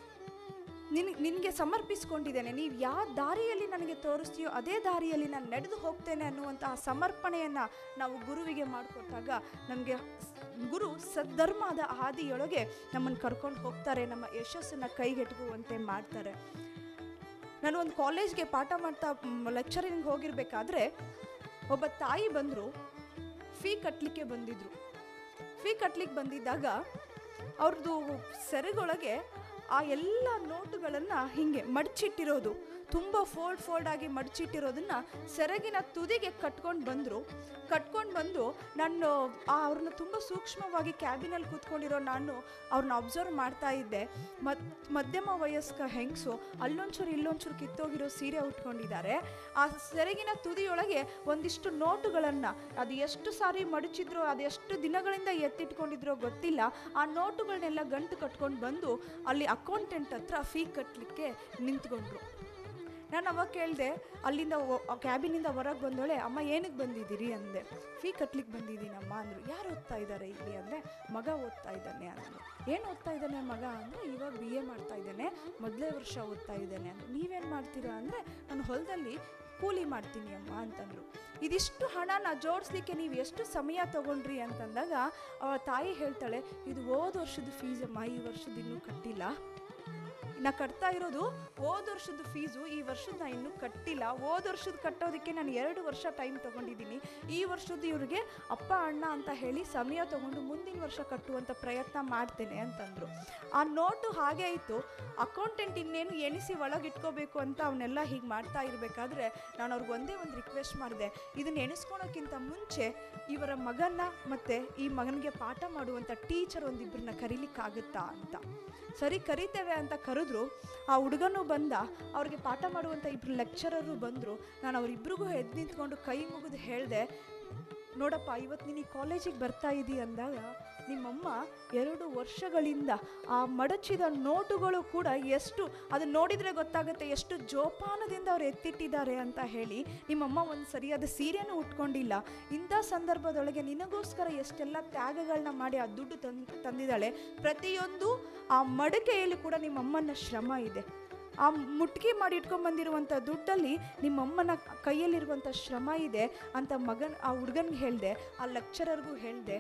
ನಿನ್ ನಿನಗೆ ಸಮರ್ಪಿಸ್ಕೊಂಡಿದ್ದೇನೆ ನೀವು ಯಾವ ದಾರಿಯಲ್ಲಿ ನನಗೆ ತೋರಿಸ್ತೀಯೋ ಅದೇ ದಾರಿಯಲ್ಲಿ ನಾನು ನಡೆದು ಹೋಗ್ತೇನೆ ಅನ್ನುವಂತಹ ಸಮರ್ಪಣೆಯನ್ನು ನಾವು ಗುರುವಿಗೆ ಮಾಡಿಕೊಟ್ಟಾಗ ನಮಗೆ ಗುರು ಸದ್ಧರ್ಮದ ಹಾದಿಯೊಳಗೆ ನಮ್ಮನ್ನು ಕರ್ಕೊಂಡು ಹೋಗ್ತಾರೆ ನಮ್ಮ ಯಶಸ್ಸನ್ನು ಕೈಗೆಟುಕುವಂತೆ ಮಾಡ್ತಾರೆ ನಾನು ಒಂದು ಕಾಲೇಜ್ಗೆ ಪಾಠ ಮಾಡ್ತಾ ಲೆಕ್ಚರಿಂಗ್ ಹೋಗಿರ್ಬೇಕಾದ್ರೆ ಒಬ್ಬ ತಾಯಿ ಬಂದರು ಫೀ ಕಟ್ಟಲಿಕ್ಕೆ ಬಂದಿದ್ರು ಫೀ ಕಟ್ಲಿಕ್ಕೆ ಬಂದಿದ್ದಾಗ ಅವ್ರದ್ದು ಸೆರೆಗೊಳಗೆ ಆ ಎಲ್ಲ ನೋಟುಗಳನ್ನು ಹಿಂಗೆ ಮಡಚಿಟ್ಟಿರೋದು ತುಂಬ ಫೋಲ್ಡ್ ಫೋಲ್ಡ್ ಆಗಿ ಮಡಚಿಟ್ಟಿರೋದನ್ನ ಸೆರಗಿನ ತುದಿಗೆ ಕಟ್ಕೊಂಡು ಬಂದರು ಕಟ್ಕೊಂಡು ಬಂದು ನಾನು ಆ ಅವ್ರನ್ನ ತುಂಬ ಸೂಕ್ಷ್ಮವಾಗಿ ಕ್ಯಾಬಿನಲ್ಲಿ ಕೂತ್ಕೊಂಡಿರೋ ನಾನು ಅವ್ರನ್ನ ಅಬ್ಸರ್ವ್ ಮಾಡ್ತಾ ಇದ್ದೆ ಮದ್ ಮಧ್ಯಮ ವಯಸ್ಕ ಹೆಂಗಸು ಅಲ್ಲೊಂಚೂರು ಇಲ್ಲೊಂಚೂರು ಕಿತ್ತೋಗಿರೋ ಸೀರೆ ಉಟ್ಕೊಂಡಿದ್ದಾರೆ ಆ ಸೆರಗಿನ ತುದಿಯೊಳಗೆ ಒಂದಿಷ್ಟು ನೋಟುಗಳನ್ನು ಅದು ಎಷ್ಟು ಸಾರಿ ಮಡಚಿದ್ರೋ ಅದು ಎಷ್ಟು ದಿನಗಳಿಂದ ಎತ್ತಿಟ್ಕೊಂಡಿದ್ರೋ ಗೊತ್ತಿಲ್ಲ ಆ ನೋಟುಗಳನ್ನೆಲ್ಲ ಗಂಟು ಕಟ್ಕೊಂಡು ಬಂದು ಅಲ್ಲಿ ಅಕೌಂಟೆಂಟ್ ಹತ್ರ ಫೀ ಕಟ್ಟಲಿಕ್ಕೆ ನಿಂತ್ಕೊಂಡ್ರು ನಾನು ಅವಾಗ ಕೇಳಿದೆ ಅಲ್ಲಿಂದ ಕ್ಯಾಬಿನಿಂದ ಹೊರಗೆ ಬಂದೋಳೆ ಅಮ್ಮ ಏನಕ್ಕೆ ಬಂದಿದ್ದೀರಿ ಅಂದೆ ಫೀ ಕಟ್ಲಿಕ್ಕೆ ಬಂದಿದ್ದೀನಮ್ಮ ಅಂದರು ಯಾರು ಓದ್ತಾ ಇದ್ದಾರೆ ಇಲ್ಲಿ ಅಂದರೆ ಮಗ ಓದ್ತಾ ಇದ್ದಾನೆ ಅಂದರು ಏನು ಓದ್ತಾ ಇದ್ದಾನೆ ಮಗ ಅಂದರೆ ಇವಾಗ ಬಿ ಎ ಮಾಡ್ತಾ ಇದ್ದಾನೆ ಮೊದಲೇ ವರ್ಷ ಓದ್ತಾ ಇದ್ದಾನೆ ಅಂದರು ನೀವೇನು ಮಾಡ್ತೀರಾ ಅಂದರೆ ನಾನು ಹೊಲದಲ್ಲಿ ಕೂಲಿ ಮಾಡ್ತೀನಿ ಅಮ್ಮ ಅಂತಂದರು ಇದಿಷ್ಟು ಹಣನ ಜೋಡಿಸ್ಲಿಕ್ಕೆ ನೀವು ಎಷ್ಟು ಸಮಯ ತಗೊಂಡ್ರಿ ಅಂತಂದಾಗ ಅವಳ ತಾಯಿ ಹೇಳ್ತಾಳೆ ಇದು ಹೋದ ವರ್ಷದ ಫೀಸ್ ಅಮ್ಮ ಈ ವರ್ಷದ ಇನ್ನೂ ಕಟ್ಟಿಲ್ಲ ನಾ ಕಟ್ತಾ ಇರೋದು ಹೋದ ವರ್ಷದ ಫೀಸು ಈ ವರ್ಷದ ನಾ ಇನ್ನೂ ಕಟ್ಟಿಲ್ಲ ಹೋದ ವರ್ಷದ ಕಟ್ಟೋದಕ್ಕೆ ನಾನು ಎರಡು ವರ್ಷ ಟೈಮ್ ತೊಗೊಂಡಿದ್ದೀನಿ ಈ ವರ್ಷದ ಇವ್ರಿಗೆ ಅಪ್ಪ ಅಣ್ಣ ಅಂತ ಹೇಳಿ ಸಮಯ ತೊಗೊಂಡು ಮುಂದಿನ ವರ್ಷ ಕಟ್ಟುವಂಥ ಪ್ರಯತ್ನ ಮಾಡ್ತೇನೆ ಅಂತಂದರು ಆ ನೋಟು ಹಾಗೆ ಆಯಿತು ಅಕೌಂಟೆಂಟ್ ಇನ್ನೇನು ಎಣಿಸಿ ಒಳಗಿಟ್ಕೋಬೇಕು ಅಂತ ಅವನ್ನೆಲ್ಲ ಹೀಗೆ ಮಾಡ್ತಾ ಇರಬೇಕಾದ್ರೆ ನಾನು ಅವ್ರಿಗೆ ಒಂದೇ ಒಂದು ರಿಕ್ವೆಸ್ಟ್ ಮಾಡಿದೆ ಇದನ್ನು ಎಣಿಸ್ಕೊಳೋಕ್ಕಿಂತ ಮುಂಚೆ ಇವರ ಮಗನ ಮತ್ತು ಈ ಮಗನಿಗೆ ಪಾಠ ಮಾಡುವಂಥ ಟೀಚರ್ ಒಂದಿಬ್ಬರನ್ನ ಕರೀಲಿಕ್ಕಾಗುತ್ತಾ ಅಂತ ಸರಿ ಕರಿತೇವೆ ಅಂತ ಕರೆದ್ರು ಆ ಹುಡುಗನೂ ಬಂದ ಅವ್ರಿಗೆ ಪಾಠ ಮಾಡುವಂಥ ಇಬ್ಬರು ಲೆಕ್ಚರರು ಬಂದರು ನಾನು ಅವರಿಬ್ಬರಿಗೂ ಎದ್ದು ನಿಂತ್ಕೊಂಡು ಕೈ ಮುಗಿದು ಹೇಳಿದೆ ನೋಡಪ್ಪ ಇವತ್ತು ನೀನು ಈ ಕಾಲೇಜಿಗೆ ಬರ್ತಾ ಇದ್ದೀ ಅಂದಾಗ ನಿಮ್ಮಮ್ಮ ಎರಡು ವರ್ಷಗಳಿಂದ ಆ ಮಡಚಿದ ನೋಟುಗಳು ಕೂಡ ಎಷ್ಟು ಅದನ್ನ ನೋಡಿದರೆ ಗೊತ್ತಾಗುತ್ತೆ ಎಷ್ಟು ಜೋಪಾನದಿಂದ ಅವ್ರು ಎತ್ತಿಟ್ಟಿದ್ದಾರೆ ಅಂತ ಹೇಳಿ ನಿಮ್ಮಮ್ಮ ಒಂದು ಸರಿಯಾದ ಸೀರೆನೂ ಉಟ್ಕೊಂಡಿಲ್ಲ ಇಂಥ ಸಂದರ್ಭದೊಳಗೆ ನಿನಗೋಸ್ಕರ ಎಷ್ಟೆಲ್ಲ ತ್ಯಾಗಗಳನ್ನ ಮಾಡಿ ಆ ದುಡ್ಡು ತಂದು ತಂದಿದ್ದಾಳೆ ಪ್ರತಿಯೊಂದು ಆ ಮಡಿಕೆಯಲ್ಲಿ ಕೂಡ ನಿಮ್ಮಮ್ಮನ ಶ್ರಮ ಇದೆ ಆ ಮುಟ್ಗಿ ಮಾಡಿ ಇಟ್ಕೊಂಡ್ಬಂದಿರುವಂಥ ದುಡ್ಡಲ್ಲಿ ನಿಮ್ಮಮ್ಮನ ಕೈಯಲ್ಲಿರುವಂಥ ಶ್ರಮ ಇದೆ ಅಂತ ಮಗನ್ ಆ ಹುಡುಗನ್ಗೆ ಹೇಳಿದೆ ಆ ಲೆಕ್ಚರರ್ಗೂ ಹೇಳಿದೆ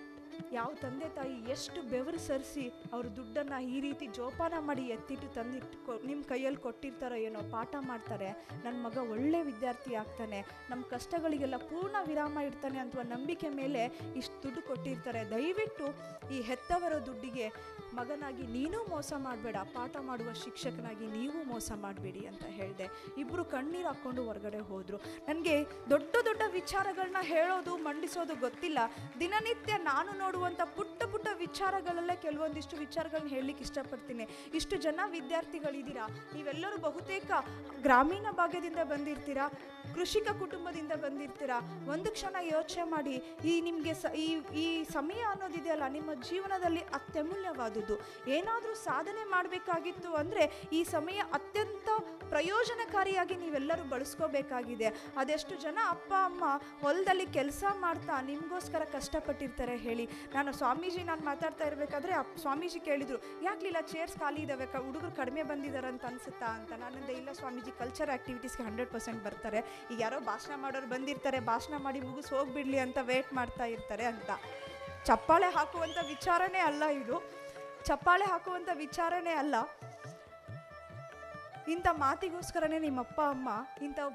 ಯಾವ ತಂದೆ ತಾಯಿ ಎಷ್ಟು ಬೆವರು ಸರಿಸಿ ಅವ್ರ ದುಡ್ಡನ್ನು ಈ ರೀತಿ ಜೋಪಾನ ಮಾಡಿ ಎತ್ತಿಟ್ಟು ತಂದಿಟ್ಟು ನಿಮ್ಮ ಕೈಯಲ್ಲಿ ಕೊಟ್ಟಿರ್ತಾರೋ ಏನೋ ಪಾಠ ಮಾಡ್ತಾರೆ ನನ್ನ ಮಗ ಒಳ್ಳೆ ವಿದ್ಯಾರ್ಥಿ ಆಗ್ತಾನೆ ನಮ್ಮ ಕಷ್ಟಗಳಿಗೆಲ್ಲ ಪೂರ್ಣ ವಿರಾಮ ಇಡ್ತಾನೆ ಅಂತ ನಂಬಿಕೆ ಮೇಲೆ ಇಷ್ಟು ದುಡ್ಡು ಕೊಟ್ಟಿರ್ತಾರೆ ದಯವಿಟ್ಟು ಈ ಹೆತ್ತವರ ದುಡ್ಡಿಗೆ ಮಗನಾಗಿ ನೀನೂ ಮೋಸ ಮಾಡಬೇಡ ಪಾಠ ಮಾಡುವ ಶಿಕ್ಷಕನಾಗಿ ನೀವು ಮೋಸ ಮಾಡಬೇಡಿ ಅಂತ ಹೇಳಿದೆ ಇಬ್ಬರು ಕಣ್ಣೀರು ಹಾಕ್ಕೊಂಡು ಹೊರಗಡೆ ಹೋದರು ನನಗೆ ದೊಡ್ಡ ದೊಡ್ಡ ವಿಚಾರಗಳನ್ನ ಹೇಳೋದು ಮಂಡಿಸೋದು ಗೊತ್ತಿಲ್ಲ ದಿನನಿತ್ಯ ನಾನು ನೋಡುವಂಥ ಪುಟ್ಟ ಪುಟ್ಟ ವಿಚಾರಗಳಲ್ಲೇ ಕೆಲವೊಂದಿಷ್ಟು ವಿಚಾರಗಳನ್ನ ಹೇಳಲಿಕ್ಕೆ ಇಷ್ಟಪಡ್ತೀನಿ ಇಷ್ಟು ಜನ ವಿದ್ಯಾರ್ಥಿಗಳಿದ್ದೀರಾ ನೀವೆಲ್ಲರೂ ಬಹುತೇಕ ಗ್ರಾಮೀಣ ಭಾಗದಿಂದ ಬಂದಿರ್ತೀರಾ ಕೃಷಿಕ ಕುಟುಂಬದಿಂದ ಬಂದಿರ್ತೀರಾ ಒಂದು ಕ್ಷಣ ಯೋಚನೆ ಮಾಡಿ ಈ ನಿಮಗೆ ಸ ಈ ಈ ಸಮಯ ಅನ್ನೋದಿದೆಯಲ್ಲ ನಿಮ್ಮ ಜೀವನದಲ್ಲಿ ಅತ್ಯಮೂಲ್ಯವಾದುದು ಏನಾದರೂ ಸಾಧನೆ ಮಾಡಬೇಕಾಗಿತ್ತು ಅಂದರೆ ಈ ಸಮಯ ಅತ್ಯಂತ ಪ್ರಯೋಜನಕಾರಿಯಾಗಿ ನೀವೆಲ್ಲರೂ ಬಳಸ್ಕೋಬೇಕಾಗಿದೆ ಅದೆಷ್ಟು ಜನ ಅಪ್ಪ ಅಮ್ಮ ಹೊಲದಲ್ಲಿ ಕೆಲಸ ಮಾಡ್ತಾ ನಿಮಗೋಸ್ಕರ ಕಷ್ಟಪಟ್ಟಿರ್ತಾರೆ ಹೇಳಿ ನಾನು ಸ್ವಾಮೀಜಿ ನಾನು ಮಾತಾಡ್ತಾ ಇರಬೇಕಾದ್ರೆ ಸ್ವಾಮೀಜಿ ಕೇಳಿದರು ಯಾಕ್ಲಿಲ್ಲ ಚೇರ್ಸ್ ಖಾಲಿ ಇದ್ದಾವೆ ಕ ಹುಡುಗರು ಕಡಿಮೆ ಬಂದಿದ್ದಾರೆ ಅಂತ ಅನ್ಸುತ್ತಾ ಅಂತ ನಾನಿಂದ ಇಲ್ಲ ಸ್ವಾಮೀಜಿ ಕಲ್ಚರ್ ಆ್ಯಕ್ಟಿವಿಟೀಸ್ಗೆ ಹಂಡ್ರೆಡ್ ಪರ್ಸೆಂಟ್ ಬರ್ತಾರೆ ಈಗ ಯಾರೋ ಭಾಷಣ ಮಾಡೋರು ಬಂದಿರ್ತಾರೆ ಭಾಷಣ ಮಾಡಿ ಮುಗಿಸ್ ಹೋಗ್ಬಿಡ್ಲಿ ಅಂತ ವೇಟ್ ಮಾಡ್ತಾ ಇರ್ತಾರೆ ಅಂತ ಚಪ್ಪಾಳೆ ಹಾಕುವಂಥ ವಿಚಾರನೇ ಅಲ್ಲ ಇದು ಚಪ್ಪಾಳೆ ಹಾಕುವಂಥ ವಿಚಾರನೇ ಅಲ್ಲ ಇಂಥ ಮಾತಿಗೋಸ್ಕರನೇ ನಿಮ್ಮ ಅಪ್ಪ ಅಮ್ಮ ಇಂಥ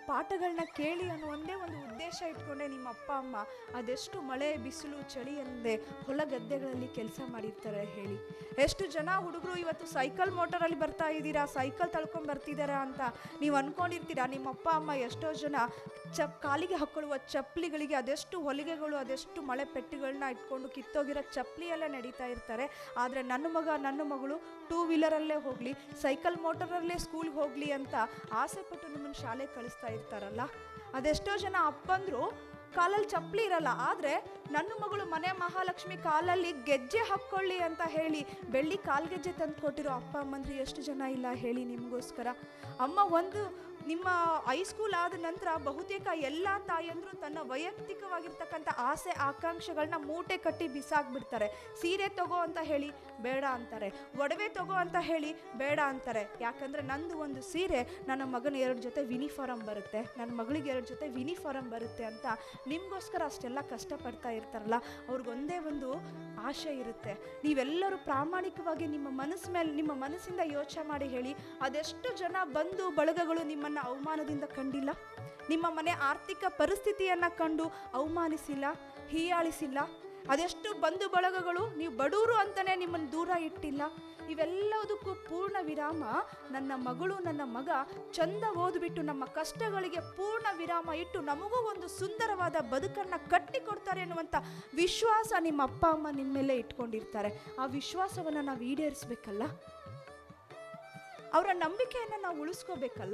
ಪಾಠಗಳನ್ನ ಕೇಳಿ ಅನ್ನೋ ಒಂದೇ ಒಂದು ಉದ್ದೇಶ ಇಟ್ಕೊಂಡೆ ನಿಮ್ಮ ಅಪ್ಪ ಅಮ್ಮ ಅದೆಷ್ಟು ಮಳೆ ಬಿಸಿಲು ಚಳಿ ಅನ್ನದೆ ಹೊಲ ಗದ್ದೆಗಳಲ್ಲಿ ಕೆಲಸ ಮಾಡಿರ್ತಾರೆ ಹೇಳಿ ಎಷ್ಟು ಜನ ಹುಡುಗರು ಇವತ್ತು ಸೈಕಲ್ ಮೋಟರಲ್ಲಿ ಬರ್ತಾ ಇದ್ದೀರಾ ಸೈಕಲ್ ತಳ್ಕೊಂಡ್ ಬರ್ತಿದ್ದೀರಾ ಅಂತ ನೀವು ಅನ್ಕೊಂಡಿರ್ತೀರಾ ನಿಮ್ಮ ಅಪ್ಪ ಅಮ್ಮ ಎಷ್ಟೋ ಜನ ಚಪ್ ಕಾಲಿಗೆ ಹಾಕೊಳ್ಳುವ ಚಪ್ಪಲಿಗಳಿಗೆ ಅದೆಷ್ಟು ಹೊಲಿಗೆಗಳು ಅದೆಷ್ಟು ಮಳೆ ಪೆಟ್ಟುಗಳನ್ನ ಇಟ್ಕೊಂಡು ಕಿತ್ತೋಗಿರೋ ಚಪ್ಪಲಿಯಲ್ಲೇ ನಡೀತಾ ಇರ್ತಾರೆ ಆದರೆ ನನ್ನ ಮಗ ನನ್ನ ಮಗಳು ಟೂ ವೀಲರಲ್ಲೇ ಹೋಗಲಿ ಸೈಕಲ್ ಮೋಟರಲ್ಲೇ ಸ್ಕೂಲ್ಗೆ ಹೋಗಲಿ ಅಂತ ಆಸೆ ಪಟ್ಟು ನಿಮ್ಮನ್ನು ಶಾಲೆಗೆ ಕಳಿಸ್ತಾ ಇರ್ತಾರಲ್ಲ ಅದೆಷ್ಟೋ ಜನ ಅಪ್ಪಂದ್ರು ಕಾಲಲ್ಲಿ ಚಪ್ಪಲಿ ಇರಲ್ಲ ಆದರೆ ನನ್ನ ಮಗಳು ಮನೆ ಮಹಾಲಕ್ಷ್ಮಿ ಕಾಲಲ್ಲಿ ಗೆಜ್ಜೆ ಹಾಕ್ಕೊಳ್ಳಿ ಅಂತ ಹೇಳಿ ಬೆಳ್ಳಿ ಕಾಲ್ಗೆಜ್ಜೆ ತಂದು ಕೊಟ್ಟಿರೋ ಅಪ್ಪ ಅಮ್ಮಂದ್ರೆ ಎಷ್ಟು ಜನ ಇಲ್ಲ ಹೇಳಿ ನಿಮಗೋಸ್ಕರ ಅಮ್ಮ ಒಂದು ನಿಮ್ಮ ಹೈಸ್ಕೂಲ್ ಆದ ನಂತರ ಬಹುತೇಕ ಎಲ್ಲ ತಾಯಂದ್ರು ತನ್ನ ವೈಯಕ್ತಿಕವಾಗಿರ್ತಕ್ಕಂಥ ಆಸೆ ಆಕಾಂಕ್ಷೆಗಳನ್ನ ಮೂಟೆ ಕಟ್ಟಿ ಬಿಸಾಕ್ಬಿಡ್ತಾರೆ ಸೀರೆ ತಗೋ ಅಂತ ಹೇಳಿ ಬೇಡ ಅಂತಾರೆ ಒಡವೆ ತಗೋ ಅಂತ ಹೇಳಿ ಬೇಡ ಅಂತಾರೆ ಯಾಕಂದ್ರೆ ನಂದು ಒಂದು ಸೀರೆ ನನ್ನ ಮಗನ ಎರಡು ಜೊತೆ ವಿನಿಫಾರಮ್ ಬರುತ್ತೆ ನನ್ನ ಮಗಳಿಗೆ ಎರಡು ಜೊತೆ ವಿನಿಫಾರಮ್ ಬರುತ್ತೆ ಅಂತ ನಿಮಗೋಸ್ಕರ ಅಷ್ಟೆಲ್ಲ ಕಷ್ಟಪಡ್ತಾ ಇರ್ತಾರಲ್ಲ ಅವ್ರಿಗೊಂದೇ ಒಂದು ಆಶೆ ಇರುತ್ತೆ ನೀವೆಲ್ಲರೂ ಪ್ರಾಮಾಣಿಕವಾಗಿ ನಿಮ್ಮ ಮನಸ್ಸು ಮೇಲೆ ನಿಮ್ಮ ಮನಸ್ಸಿಂದ ಯೋಚನೆ ಮಾಡಿ ಹೇಳಿ ಅದೆಷ್ಟು ಜನ ಬಂಧು ಬಳಗಗಳು ನಿಮ್ಮನ್ನು ಅವಮಾನದಿಂದ ಕಂಡಿಲ್ಲ ನಿಮ್ಮ ಮನೆ ಆರ್ಥಿಕ ಪರಿಸ್ಥಿತಿಯನ್ನು ಕಂಡು ಅವಮಾನಿಸಿಲ್ಲ ಹೀಯಾಳಿಸಿಲ್ಲ ಅದೆಷ್ಟು ಬಂಧು ಬಳಗಗಳು ನೀವು ಬಡವರು ಅಂತಲೇ ನಿಮ್ಮನ್ನು ದೂರ ಇಟ್ಟಿಲ್ಲ ಇವೆಲ್ಲದಕ್ಕೂ ಪೂರ್ಣ ವಿರಾಮ ನನ್ನ ಮಗಳು ನನ್ನ ಮಗ ಚಂದ ಓದ್ಬಿಟ್ಟು ನಮ್ಮ ಕಷ್ಟಗಳಿಗೆ ಪೂರ್ಣ ವಿರಾಮ ಇಟ್ಟು ನಮಗೂ ಒಂದು ಸುಂದರವಾದ ಬದುಕನ್ನು ಕಟ್ಟಿಕೊಡ್ತಾರೆ ಅನ್ನುವಂಥ ವಿಶ್ವಾಸ ನಿಮ್ಮ ಅಪ್ಪ ಅಮ್ಮ ನಿಮ್ಮ ಮೇಲೆ ಇಟ್ಕೊಂಡಿರ್ತಾರೆ ಆ ವಿಶ್ವಾಸವನ್ನು ನಾವು ಈಡೇರಿಸ್ಬೇಕಲ್ಲ ಅವರ ನಂಬಿಕೆಯನ್ನು ನಾವು ಉಳಿಸ್ಕೋಬೇಕಲ್ಲ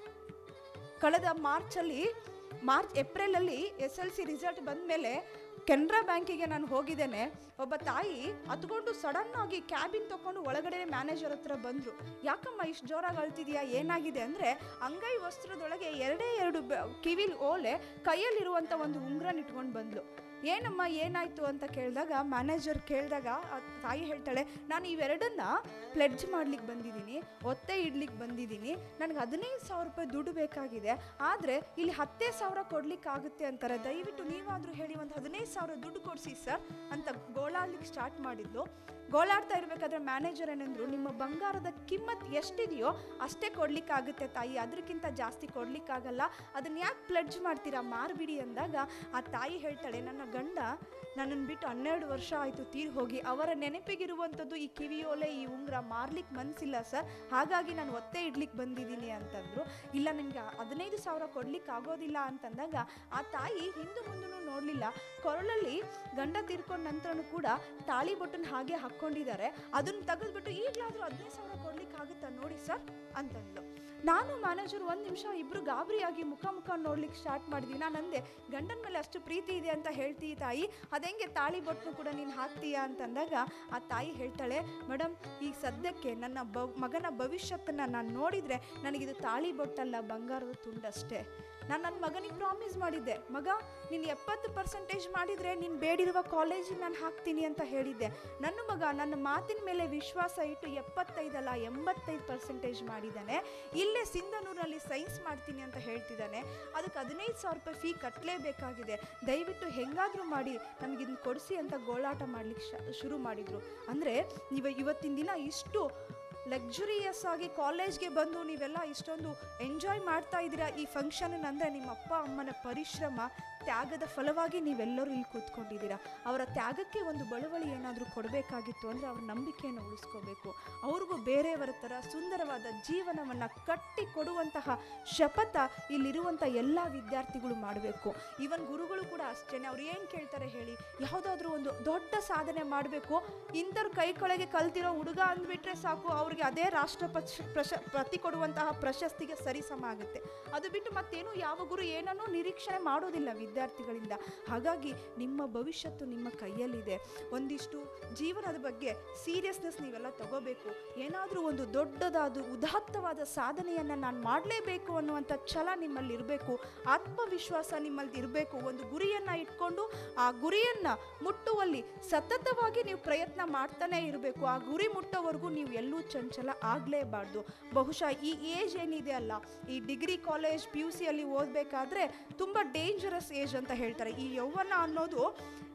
ಕಳೆದ ಮಾರ್ಚಲ್ಲಿ ಮಾರ್ಚ್ ಏಪ್ರಿಲಲ್ಲಿ ಎಸ್ ಎಲ್ ಸಿ ರಿಸಲ್ಟ್ ಬಂದ ಮೇಲೆ ಕೆನರಾ ಬ್ಯಾಂಕಿಗೆ ನಾನು ಹೋಗಿದ್ದೇನೆ ಒಬ್ಬ ತಾಯಿ ಹತ್ಕೊಂಡು ಸಡನ್ ಆಗಿ ಕ್ಯಾಬಿನ್ ತಗೊಂಡು ಒಳಗಡೆ ಮ್ಯಾನೇಜರ್ ಹತ್ರ ಬಂದರು ಯಾಕಮ್ಮ ಇಷ್ಟು ಜೋರಾಗಿ ಅಳ್ತಿದ್ಯಾ ಏನಾಗಿದೆ ಅಂದರೆ ಅಂಗೈ ವಸ್ತ್ರದೊಳಗೆ ಎರಡೇ ಎರಡು ಬ ಕಿವಿಲ್ ಓಲೆ ಕೈಯಲ್ಲಿರುವಂಥ ಒಂದು ಉಂಗ್ರನ ಇಟ್ಕೊಂಡು ಬಂದ್ಲು ಏನಮ್ಮ ಏನಾಯ್ತು ಅಂತ ಕೇಳಿದಾಗ ಮ್ಯಾನೇಜರ್ ಕೇಳಿದಾಗ ಆ ತಾಯಿ ಹೇಳ್ತಾಳೆ ನಾನು ಇವೆರಡನ್ನ ಪ್ಲೆಡ್ಜ್ ಮಾಡ್ಲಿಕ್ಕೆ ಬಂದಿದ್ದೀನಿ ಒತ್ತೆ ಇಡ್ಲಿಕ್ಕೆ ಬಂದಿದ್ದೀನಿ ನನಗೆ ಹದಿನೈದು ಸಾವಿರ ರೂಪಾಯಿ ದುಡ್ಡು ಬೇಕಾಗಿದೆ ಆದರೆ ಇಲ್ಲಿ ಹತ್ತೇ ಸಾವಿರ ಕೊಡ್ಲಿಕ್ಕೆ ಆಗುತ್ತೆ ಅಂತಾರೆ ದಯವಿಟ್ಟು ನೀವಾದರೂ ಹೇಳಿ ಒಂದು ಹದಿನೈದು ಸಾವಿರ ದುಡ್ಡು ಕೊಡಿಸಿ ಸರ್ ಅಂತ ಗೋಳಾಡ್ಲಿಕ್ಕೆ ಸ್ಟಾರ್ಟ್ ಮಾಡಿದ್ಲು ಗೋಳಾಡ್ತಾ ಇರಬೇಕಾದ್ರೆ ಮ್ಯಾನೇಜರ್ ಏನಂದ್ರು ನಿಮ್ಮ ಬಂಗಾರದ ಕಿಮ್ಮತ್ ಎಷ್ಟಿದೆಯೋ ಅಷ್ಟೇ ಕೊಡ್ಲಿಕ್ಕಾಗುತ್ತೆ ತಾಯಿ ಅದಕ್ಕಿಂತ ಜಾಸ್ತಿ ಕೊಡ್ಲಿಕ್ಕಾಗಲ್ಲ ಅದನ್ನ ಯಾಕೆ ಪ್ಲೆಡ್ಜ್ ಮಾಡ್ತೀರಾ ಮಾರ್ಬಿಡಿ ಅಂದಾಗ ಆ ತಾಯಿ ಹೇಳ್ತಾಳೆ ನನ್ನ ಗಂಡ ನನ್ನನ್ನು ಬಿಟ್ಟು ಹನ್ನೆರಡು ವರ್ಷ ಆಯಿತು ತೀರ್ ಹೋಗಿ ಅವರ ನೆನಪಿಗಿರುವಂಥದ್ದು ಈ ಕಿವಿಯೋಲೆ ಈ ಉಂಗುರ ಮಾರ್ಲಿಕ್ಕೆ ಮನಸ್ಸಿಲ್ಲ ಸರ್ ಹಾಗಾಗಿ ನಾನು ಒತ್ತೆ ಇಡ್ಲಿಕ್ಕೆ ಬಂದಿದ್ದೀನಿ ಅಂತಂದ್ರು ಇಲ್ಲ ನಿಮಗೆ ಹದಿನೈದು ಸಾವಿರ ಕೊಡ್ಲಿಕ್ಕೆ ಆಗೋದಿಲ್ಲ ಅಂತಂದಾಗ ಆ ತಾಯಿ ಹಿಂದು ಮುಂದೂ ನೋಡಲಿಲ್ಲ ಕೊರಳಲ್ಲಿ ಗಂಡ ತೀರ್ಕೊಂಡ ನಂತರನೂ ಕೂಡ ತಾಳಿ ಬೊಟ್ಟನ್ನು ಹಾಗೆ ಹಾಕ್ಕೊಂಡಿದ್ದಾರೆ ಅದನ್ನು ತೆಗೆದ್ಬಿಟ್ಟು ಈಗಲಾದರೂ ಹದಿನೈದು ಸಾವಿರ ಕೊಡ್ಲಿಕ್ಕೆ ಆಗುತ್ತಾ ನೋಡಿ ಸರ್ ಅಂತಂದ್ಲು ನಾನು ಮ್ಯಾನೇಜರ್ ಒಂದು ನಿಮಿಷ ಇಬ್ಬರು ಗಾಬರಿಯಾಗಿ ಮುಖ ಮುಖ ನೋಡ್ಲಿಕ್ಕೆ ಸ್ಟಾರ್ಟ್ ಮಾಡಿದ್ವಿ ನಾನು ಅಂದೆ ಗಂಡನ ಮೇಲೆ ಅಷ್ಟು ಪ್ರೀತಿ ಇದೆ ಅಂತ ಹೇಳ್ತೀಯ ತಾಯಿ ಅದೆಂಗೆ ತಾಳಿ ಬೊಟ್ಟನು ಕೂಡ ನೀನು ಹಾಕ್ತೀಯಾ ಅಂತಂದಾಗ ಆ ತಾಯಿ ಹೇಳ್ತಾಳೆ ಮೇಡಮ್ ಈಗ ಸದ್ಯಕ್ಕೆ ನನ್ನ ಬ ಮಗನ ಭವಿಷ್ಯತ್ತನ್ನು ನಾನು ನೋಡಿದರೆ ನನಗಿದು ತಾಳಿ ಬೊಟ್ಟಲ್ಲ ಬಂಗಾರದ ತುಂಡಷ್ಟೇ ನಾನು ನನ್ನ ಮಗನಿಗೆ ಪ್ರಾಮಿಸ್ ಮಾಡಿದ್ದೆ ಮಗ ನೀನು ಎಪ್ಪತ್ತು ಪರ್ಸೆಂಟೇಜ್ ಮಾಡಿದರೆ ನೀನು ಬೇಡಿರುವ ಕಾಲೇಜಿಗೆ ನಾನು ಹಾಕ್ತೀನಿ ಅಂತ ಹೇಳಿದ್ದೆ ನನ್ನ ಮಗ ನನ್ನ ಮಾತಿನ ಮೇಲೆ ವಿಶ್ವಾಸ ಇಟ್ಟು ಎಪ್ಪತ್ತೈದಲ್ಲ ಎಂಬತ್ತೈದು ಪರ್ಸೆಂಟೇಜ್ ಮಾಡಿದ್ದಾನೆ ಇಲ್ಲೇ ಸಿಂಧನೂರಲ್ಲಿ ಸೈನ್ಸ್ ಮಾಡ್ತೀನಿ ಅಂತ ಹೇಳ್ತಿದ್ದಾನೆ ಅದಕ್ಕೆ ಹದಿನೈದು ಸಾವಿರ ರೂಪಾಯಿ ಫೀ ಕಟ್ಟಲೇಬೇಕಾಗಿದೆ ದಯವಿಟ್ಟು ಹೆಂಗಾದರೂ ಮಾಡಿ ನಮಗಿದನ್ನು ಕೊಡಿಸಿ ಅಂತ ಗೋಳಾಟ ಮಾಡ್ಲಿಕ್ಕೆ ಶ ಶುರು ಮಾಡಿದರು ಅಂದರೆ ನೀವು ಇವತ್ತಿನ ದಿನ ಇಷ್ಟು ಲಕ್ಸುರಿಯಸ್ ಆಗಿ ಕಾಲೇಜ್ಗೆ ಬಂದು ನೀವೆಲ್ಲ ಇಷ್ಟೊಂದು ಎಂಜಾಯ್ ಮಾಡ್ತಾ ಇದ್ದೀರಾ ಈ ಫಂಕ್ಷನ್ ಅಂದರೆ ನಿಮ್ಮ ಅಪ್ಪ ಅಮ್ಮನ ಪರಿಶ್ರಮ ತ್ಯಾಗದ ಫಲವಾಗಿ ನೀವೆಲ್ಲರೂ ಇಲ್ಲಿ ಕೂತ್ಕೊಂಡಿದ್ದೀರಾ ಅವರ ತ್ಯಾಗಕ್ಕೆ ಒಂದು ಬಳುವಳಿ ಏನಾದರೂ ಕೊಡಬೇಕಾಗಿತ್ತು ಅಂದರೆ ಅವ್ರ ನಂಬಿಕೆಯನ್ನು ಉಳಿಸ್ಕೋಬೇಕು ಅವ್ರಿಗೂ ಬೇರೆಯವರ ಥರ ಸುಂದರವಾದ ಜೀವನವನ್ನು ಕಟ್ಟಿ ಕೊಡುವಂತಹ ಶಪಥ ಇಲ್ಲಿರುವಂಥ ಎಲ್ಲ ವಿದ್ಯಾರ್ಥಿಗಳು ಮಾಡಬೇಕು ಇವನ್ ಗುರುಗಳು ಕೂಡ ಅಷ್ಟೇ ಅವ್ರು ಏನು ಕೇಳ್ತಾರೆ ಹೇಳಿ ಯಾವುದಾದ್ರೂ ಒಂದು ದೊಡ್ಡ ಸಾಧನೆ ಮಾಡಬೇಕು ಇಂಥವ್ರ ಕೈ ಕೆಳಗೆ ಕಲ್ತಿರೋ ಹುಡುಗ ಅಂದ್ಬಿಟ್ರೆ ಸಾಕು ಅವ್ರಿಗೆ ಅದೇ ರಾಷ್ಟ್ರ ಪಕ್ಷ ಪ್ರಶ ಪ್ರತಿ ಕೊಡುವಂತಹ ಪ್ರಶಸ್ತಿಗೆ ಸರಿಸಮ ಆಗುತ್ತೆ ಅದು ಬಿಟ್ಟು ಮತ್ತೇನು ಯಾವ ಗುರು ಏನನ್ನೂ ನಿರೀಕ್ಷಣೆ ಮಾಡೋದಿಲ್ಲ ವಿದ್ಯಾರ್ಥಿಗಳಿಂದ ಹಾಗಾಗಿ ನಿಮ್ಮ ಭವಿಷ್ಯತ್ತು ನಿಮ್ಮ ಕೈಯಲ್ಲಿದೆ ಒಂದಿಷ್ಟು ಜೀವನದ ಬಗ್ಗೆ ಸೀರಿಯಸ್ನೆಸ್ ನೀವೆಲ್ಲ ತಗೋಬೇಕು ಏನಾದರೂ ಒಂದು ದೊಡ್ಡದಾದ ಉದಾತ್ತವಾದ ಸಾಧನೆಯನ್ನು ನಾನು ಮಾಡಲೇಬೇಕು ಅನ್ನುವಂಥ ಛಲ ನಿಮ್ಮಲ್ಲಿ ಇರಬೇಕು ಆತ್ಮವಿಶ್ವಾಸ ನಿಮ್ಮಲ್ಲಿ ಇರಬೇಕು ಒಂದು ಗುರಿಯನ್ನು ಇಟ್ಕೊಂಡು ಆ ಗುರಿಯನ್ನು ಮುಟ್ಟುವಲ್ಲಿ ಸತತವಾಗಿ ನೀವು ಪ್ರಯತ್ನ ಮಾಡ್ತಾನೆ ಇರಬೇಕು ಆ ಗುರಿ ಮುಟ್ಟೋವರೆಗೂ ನೀವು ಎಲ್ಲೂ ಚಂಚಲ ಆಗಲೇಬಾರ್ದು ಬಹುಶಃ ಈ ಏಜ್ ಏನಿದೆ ಅಲ್ಲ ಈ ಡಿಗ್ರಿ ಕಾಲೇಜ್ ಪಿ ಯು ಸಿಯಲ್ಲಿ ಓದಬೇಕಾದ್ರೆ ತುಂಬ ಡೇಂಜರಸ್ ಏಜ್ ಅಂತ ಹೇಳ್ತಾರೆ ಈ ಯೌವನ ಅನ್ನೋದು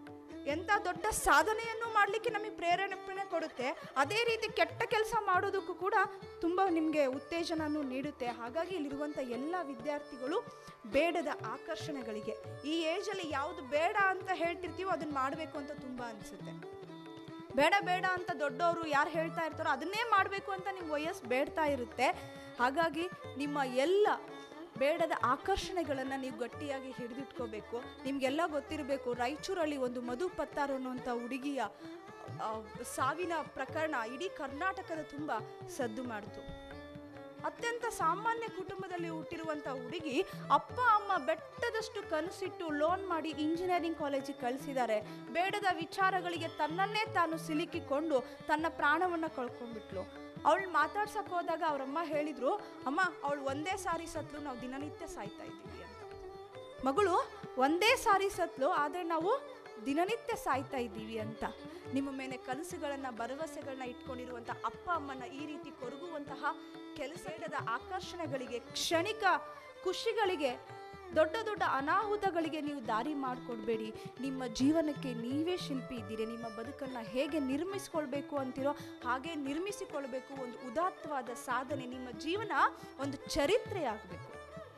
ಎಂಥ ದೊಡ್ಡ ಸಾಧನೆಯನ್ನು ಮಾಡಲಿಕ್ಕೆ ನಮಗೆ ಪ್ರೇರಣೆ ಕೊಡುತ್ತೆ ಅದೇ ರೀತಿ ಕೆಟ್ಟ ಕೆಲಸ ಮಾಡೋದಕ್ಕೂ ಕೂಡ ತುಂಬ ನಿಮಗೆ ಉತ್ತೇಜನವನ್ನು ನೀಡುತ್ತೆ ಹಾಗಾಗಿ ಇಲ್ಲಿರುವಂಥ ಎಲ್ಲ ವಿದ್ಯಾರ್ಥಿಗಳು ಬೇಡದ ಆಕರ್ಷಣೆಗಳಿಗೆ ಈ ಏಜಲ್ಲಿ ಯಾವುದು ಬೇಡ ಅಂತ ಹೇಳ್ತಿರ್ತೀವೋ ಅದನ್ನು ಮಾಡಬೇಕು ಅಂತ ತುಂಬ ಅನಿಸುತ್ತೆ ಬೇಡ ಬೇಡ ಅಂತ ದೊಡ್ಡವರು ಯಾರು ಹೇಳ್ತಾ ಇರ್ತಾರೋ ಅದನ್ನೇ ಮಾಡಬೇಕು ಅಂತ ನಿಮ್ಮ ವಯಸ್ಸು ಬೇಡ್ತಾ ಇರುತ್ತೆ ಹಾಗಾಗಿ ನಿಮ್ಮ ಎಲ್ಲ ಬೇಡದ ಆಕರ್ಷಣೆಗಳನ್ನು ನೀವು ಗಟ್ಟಿಯಾಗಿ ಹಿಡಿದಿಟ್ಕೋಬೇಕು ನಿಮಗೆಲ್ಲ ಗೊತ್ತಿರಬೇಕು ರಾಯಚೂರಲ್ಲಿ ಒಂದು ಮಧು ಪತ್ತಾರ್ ಅನ್ನುವಂಥ ಹುಡುಗಿಯ ಆ, ಸಾವಿನ ಪ್ರಕರಣ ಇಡೀ ಕರ್ನಾಟಕದ ತುಂಬ ಸದ್ದು ಮಾಡಿತು ಅತ್ಯಂತ ಸಾಮಾನ್ಯ ಕುಟುಂಬದಲ್ಲಿ ಹುಟ್ಟಿರುವಂಥ ಹುಡುಗಿ ಅಪ್ಪ ಅಮ್ಮ ಬೆಟ್ಟದಷ್ಟು ಕನಸಿಟ್ಟು ಲೋನ್ ಮಾಡಿ ಇಂಜಿನಿಯರಿಂಗ್ ಕಾಲೇಜಿಗೆ ಕಳಿಸಿದ್ದಾರೆ ಬೇಡದ ವಿಚಾರಗಳಿಗೆ ತನ್ನನ್ನೇ ತಾನು ಸಿಲುಕಿಕೊಂಡು ತನ್ನ ಪ್ರಾಣವನ್ನು ಕಳ್ಕೊಂಡ್ಬಿಟ್ಲು ಅವಳು ಮಾತಾಡ್ಸಕ್ ಹೋದಾಗ ಅವರಮ್ಮ ಹೇಳಿದ್ರು ಅಮ್ಮ ಅವಳು ಒಂದೇ ಸಾರಿ ಸತ್ಲು ನಾವು ದಿನನಿತ್ಯ ಸಾಯ್ತಾ ಇದ್ದೀವಿ ಅಂತ ಮಗಳು ಒಂದೇ ಸಾರಿ ಸತ್ಲು ಆದರೆ ನಾವು ದಿನನಿತ್ಯ ಸಾಯ್ತಾ ಇದ್ದೀವಿ ಅಂತ ನಿಮ್ಮ ಮೇಲೆ ಕನಸುಗಳನ್ನು ಭರವಸೆಗಳನ್ನ ಇಟ್ಕೊಂಡಿರುವಂಥ ಅಪ್ಪ ಅಮ್ಮನ ಈ ರೀತಿ ಕೊರಗುವಂತಹ ಕೆಲಸದ ಆಕರ್ಷಣೆಗಳಿಗೆ ಕ್ಷಣಿಕ ಖುಷಿಗಳಿಗೆ ದೊಡ್ಡ ದೊಡ್ಡ ಅನಾಹುತಗಳಿಗೆ ನೀವು ದಾರಿ ಮಾಡಿಕೊಡ್ಬೇಡಿ ನಿಮ್ಮ ಜೀವನಕ್ಕೆ ನೀವೇ ಶಿಲ್ಪಿ ಇದ್ದೀರಿ ನಿಮ್ಮ ಬದುಕನ್ನು ಹೇಗೆ ನಿರ್ಮಿಸ್ಕೊಳ್ಬೇಕು ಅಂತಿರೋ ಹಾಗೆ ನಿರ್ಮಿಸಿಕೊಳ್ಬೇಕು ಒಂದು ಉದಾತ್ತವಾದ ಸಾಧನೆ ನಿಮ್ಮ ಜೀವನ ಒಂದು ಚರಿತ್ರೆ ಆಗಬೇಕು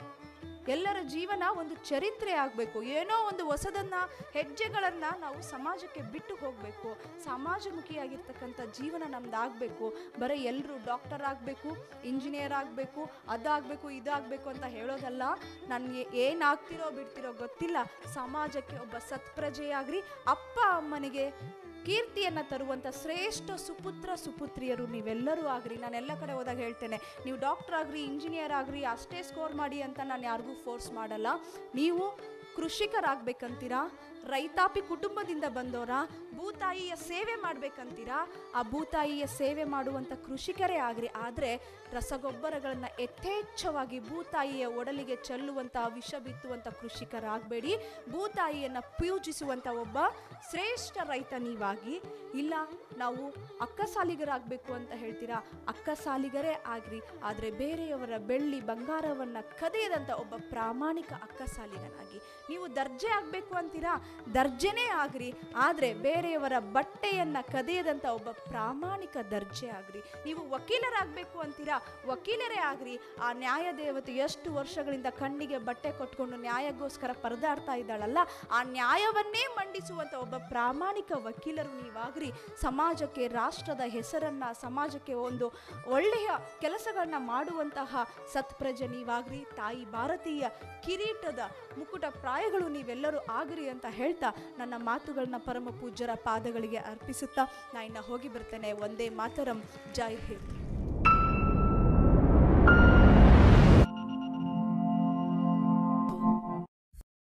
ಎಲ್ಲರ ಜೀವನ ಒಂದು ಚರಿತ್ರೆ ಆಗಬೇಕು ಏನೋ ಒಂದು ಹೊಸದನ್ನ ಹೆಜ್ಜೆಗಳನ್ನ ನಾವು ಸಮಾಜಕ್ಕೆ ಬಿಟ್ಟು ಹೋಗಬೇಕು ಸಮಾಜಮುಖಿಯಾಗಿರ್ತಕ್ಕಂಥ ಜೀವನ ನಮ್ದಾಗಬೇಕು ಬರೀ ಎಲ್ಲರೂ ಡಾಕ್ಟರ್ ಆಗಬೇಕು ಇಂಜಿನಿಯರ್ ಆಗಬೇಕು ಅದಾಗಬೇಕು ಇದಾಗಬೇಕು ಅಂತ ಹೇಳೋದಲ್ಲ ನನಗೆ ಏನಾಗ್ತಿರೋ ಬಿಡ್ತಿರೋ ಗೊತ್ತಿಲ್ಲ ಸಮಾಜಕ್ಕೆ ಒಬ್ಬ ಸತ್ಪ್ರಜೆಯಾಗ್ರಿ ಅಪ್ಪ ಅಮ್ಮನಿಗೆ ಕೀರ್ತಿಯನ್ನು ತರುವಂಥ ಶ್ರೇಷ್ಠ ಸುಪುತ್ರ ಸುಪುತ್ರಿಯರು ನೀವೆಲ್ಲರೂ ಆಗ್ರಿ ನಾನು ಎಲ್ಲ ಕಡೆ ಹೋದಾಗ ಹೇಳ್ತೇನೆ ನೀವು ಡಾಕ್ಟರ್ ಆಗ್ರಿ ಇಂಜಿನಿಯರ್ ಆಗ್ರಿ ಅಷ್ಟೇ ಸ್ಕೋರ್ ಮಾಡಿ ಅಂತ ನಾನು ಯಾರಿಗೂ ಫೋರ್ಸ್ ಮಾಡಲ್ಲ ನೀವು ಕೃಷಿಕರಾಗಬೇಕಂತೀರಾ ರೈತಾಪಿ ಕುಟುಂಬದಿಂದ ಬಂದವರ ಭೂತಾಯಿಯ ಸೇವೆ ಮಾಡಬೇಕಂತೀರಾ ಆ ಭೂತಾಯಿಯ ಸೇವೆ ಮಾಡುವಂಥ ಕೃಷಿಕರೇ ಆಗ್ರಿ ಆದರೆ ರಸಗೊಬ್ಬರಗಳನ್ನು ಯಥೇಚ್ಛವಾಗಿ ಭೂತಾಯಿಯ ಒಡಲಿಗೆ ಚೆಲ್ಲುವಂಥ ವಿಷ ಬಿತ್ತುವಂಥ ಕೃಷಿಕರಾಗಬೇಡಿ ಭೂತಾಯಿಯನ್ನು ಪೂಜಿಸುವಂಥ ಒಬ್ಬ ಶ್ರೇಷ್ಠ ರೈತ ನೀವಾಗಿ ಇಲ್ಲ ನಾವು ಅಕ್ಕಸಾಲಿಗರಾಗಬೇಕು ಅಂತ ಹೇಳ್ತೀರಾ ಅಕ್ಕಸಾಲಿಗರೇ ಆಗ್ರಿ ಆದರೆ ಬೇರೆಯವರ ಬೆಳ್ಳಿ ಬಂಗಾರವನ್ನು ಕದಿಯದಂಥ ಒಬ್ಬ ಪ್ರಾಮಾಣಿಕ ಅಕ್ಕಸಾಲಿಗನಾಗಿ ನೀವು ದರ್ಜೆ ಆಗಬೇಕು ಅಂತೀರಾ ದರ್ಜೆನೇ ಆಗ್ರಿ ಆದರೆ ಬೇರೆಯವರ ಬಟ್ಟೆಯನ್ನು ಕದಿಯದಂಥ ಒಬ್ಬ ಪ್ರಾಮಾಣಿಕ ದರ್ಜೆ ಆಗ್ರಿ ನೀವು ವಕೀಲರಾಗಬೇಕು ಅಂತೀರಾ ವಕೀಲರೇ ಆಗ್ರಿ ಆ ನ್ಯಾಯ ದೇವತೆ ಎಷ್ಟು ವರ್ಷಗಳಿಂದ ಕಣ್ಣಿಗೆ ಬಟ್ಟೆ ಕೊಟ್ಕೊಂಡು ನ್ಯಾಯಕ್ಕೋಸ್ಕರ ಪರದಾಡ್ತಾ ಇದ್ದಾಳಲ್ಲ ಆ ನ್ಯಾಯವನ್ನೇ ಮಂಡಿಸುವಂಥ ಒಬ್ಬ ಪ್ರಾಮಾಣಿಕ ವಕೀಲರು ನೀವಾಗ್ರಿ ಸಮಾಜಕ್ಕೆ ರಾಷ್ಟ್ರದ ಹೆಸರನ್ನ ಸಮಾಜಕ್ಕೆ ಒಂದು ಒಳ್ಳೆಯ ಕೆಲಸಗಳನ್ನ ಮಾಡುವಂತಹ ಸತ್ಪ್ರಜೆ ನೀವಾಗ್ರಿ ತಾಯಿ ಭಾರತೀಯ ಕಿರೀಟದ ಮುಕುಟ ಪ್ರಾಯಗಳು ನೀವೆಲ್ಲರೂ ಆಗ್ರಿ ಅಂತ ಹೇಳ್ತಾ ನನ್ನ ಮಾತುಗಳನ್ನ ಪರಮ ಪೂಜ್ಯರ ಪಾದಗಳಿಗೆ ಅರ್ಪಿಸುತ್ತಾ ನಾ ಇನ್ನು ಹೋಗಿ ಬರ್ತೇನೆ ಒಂದೇ ಮಾತರಂ ಜೈ ಹಿಂದ್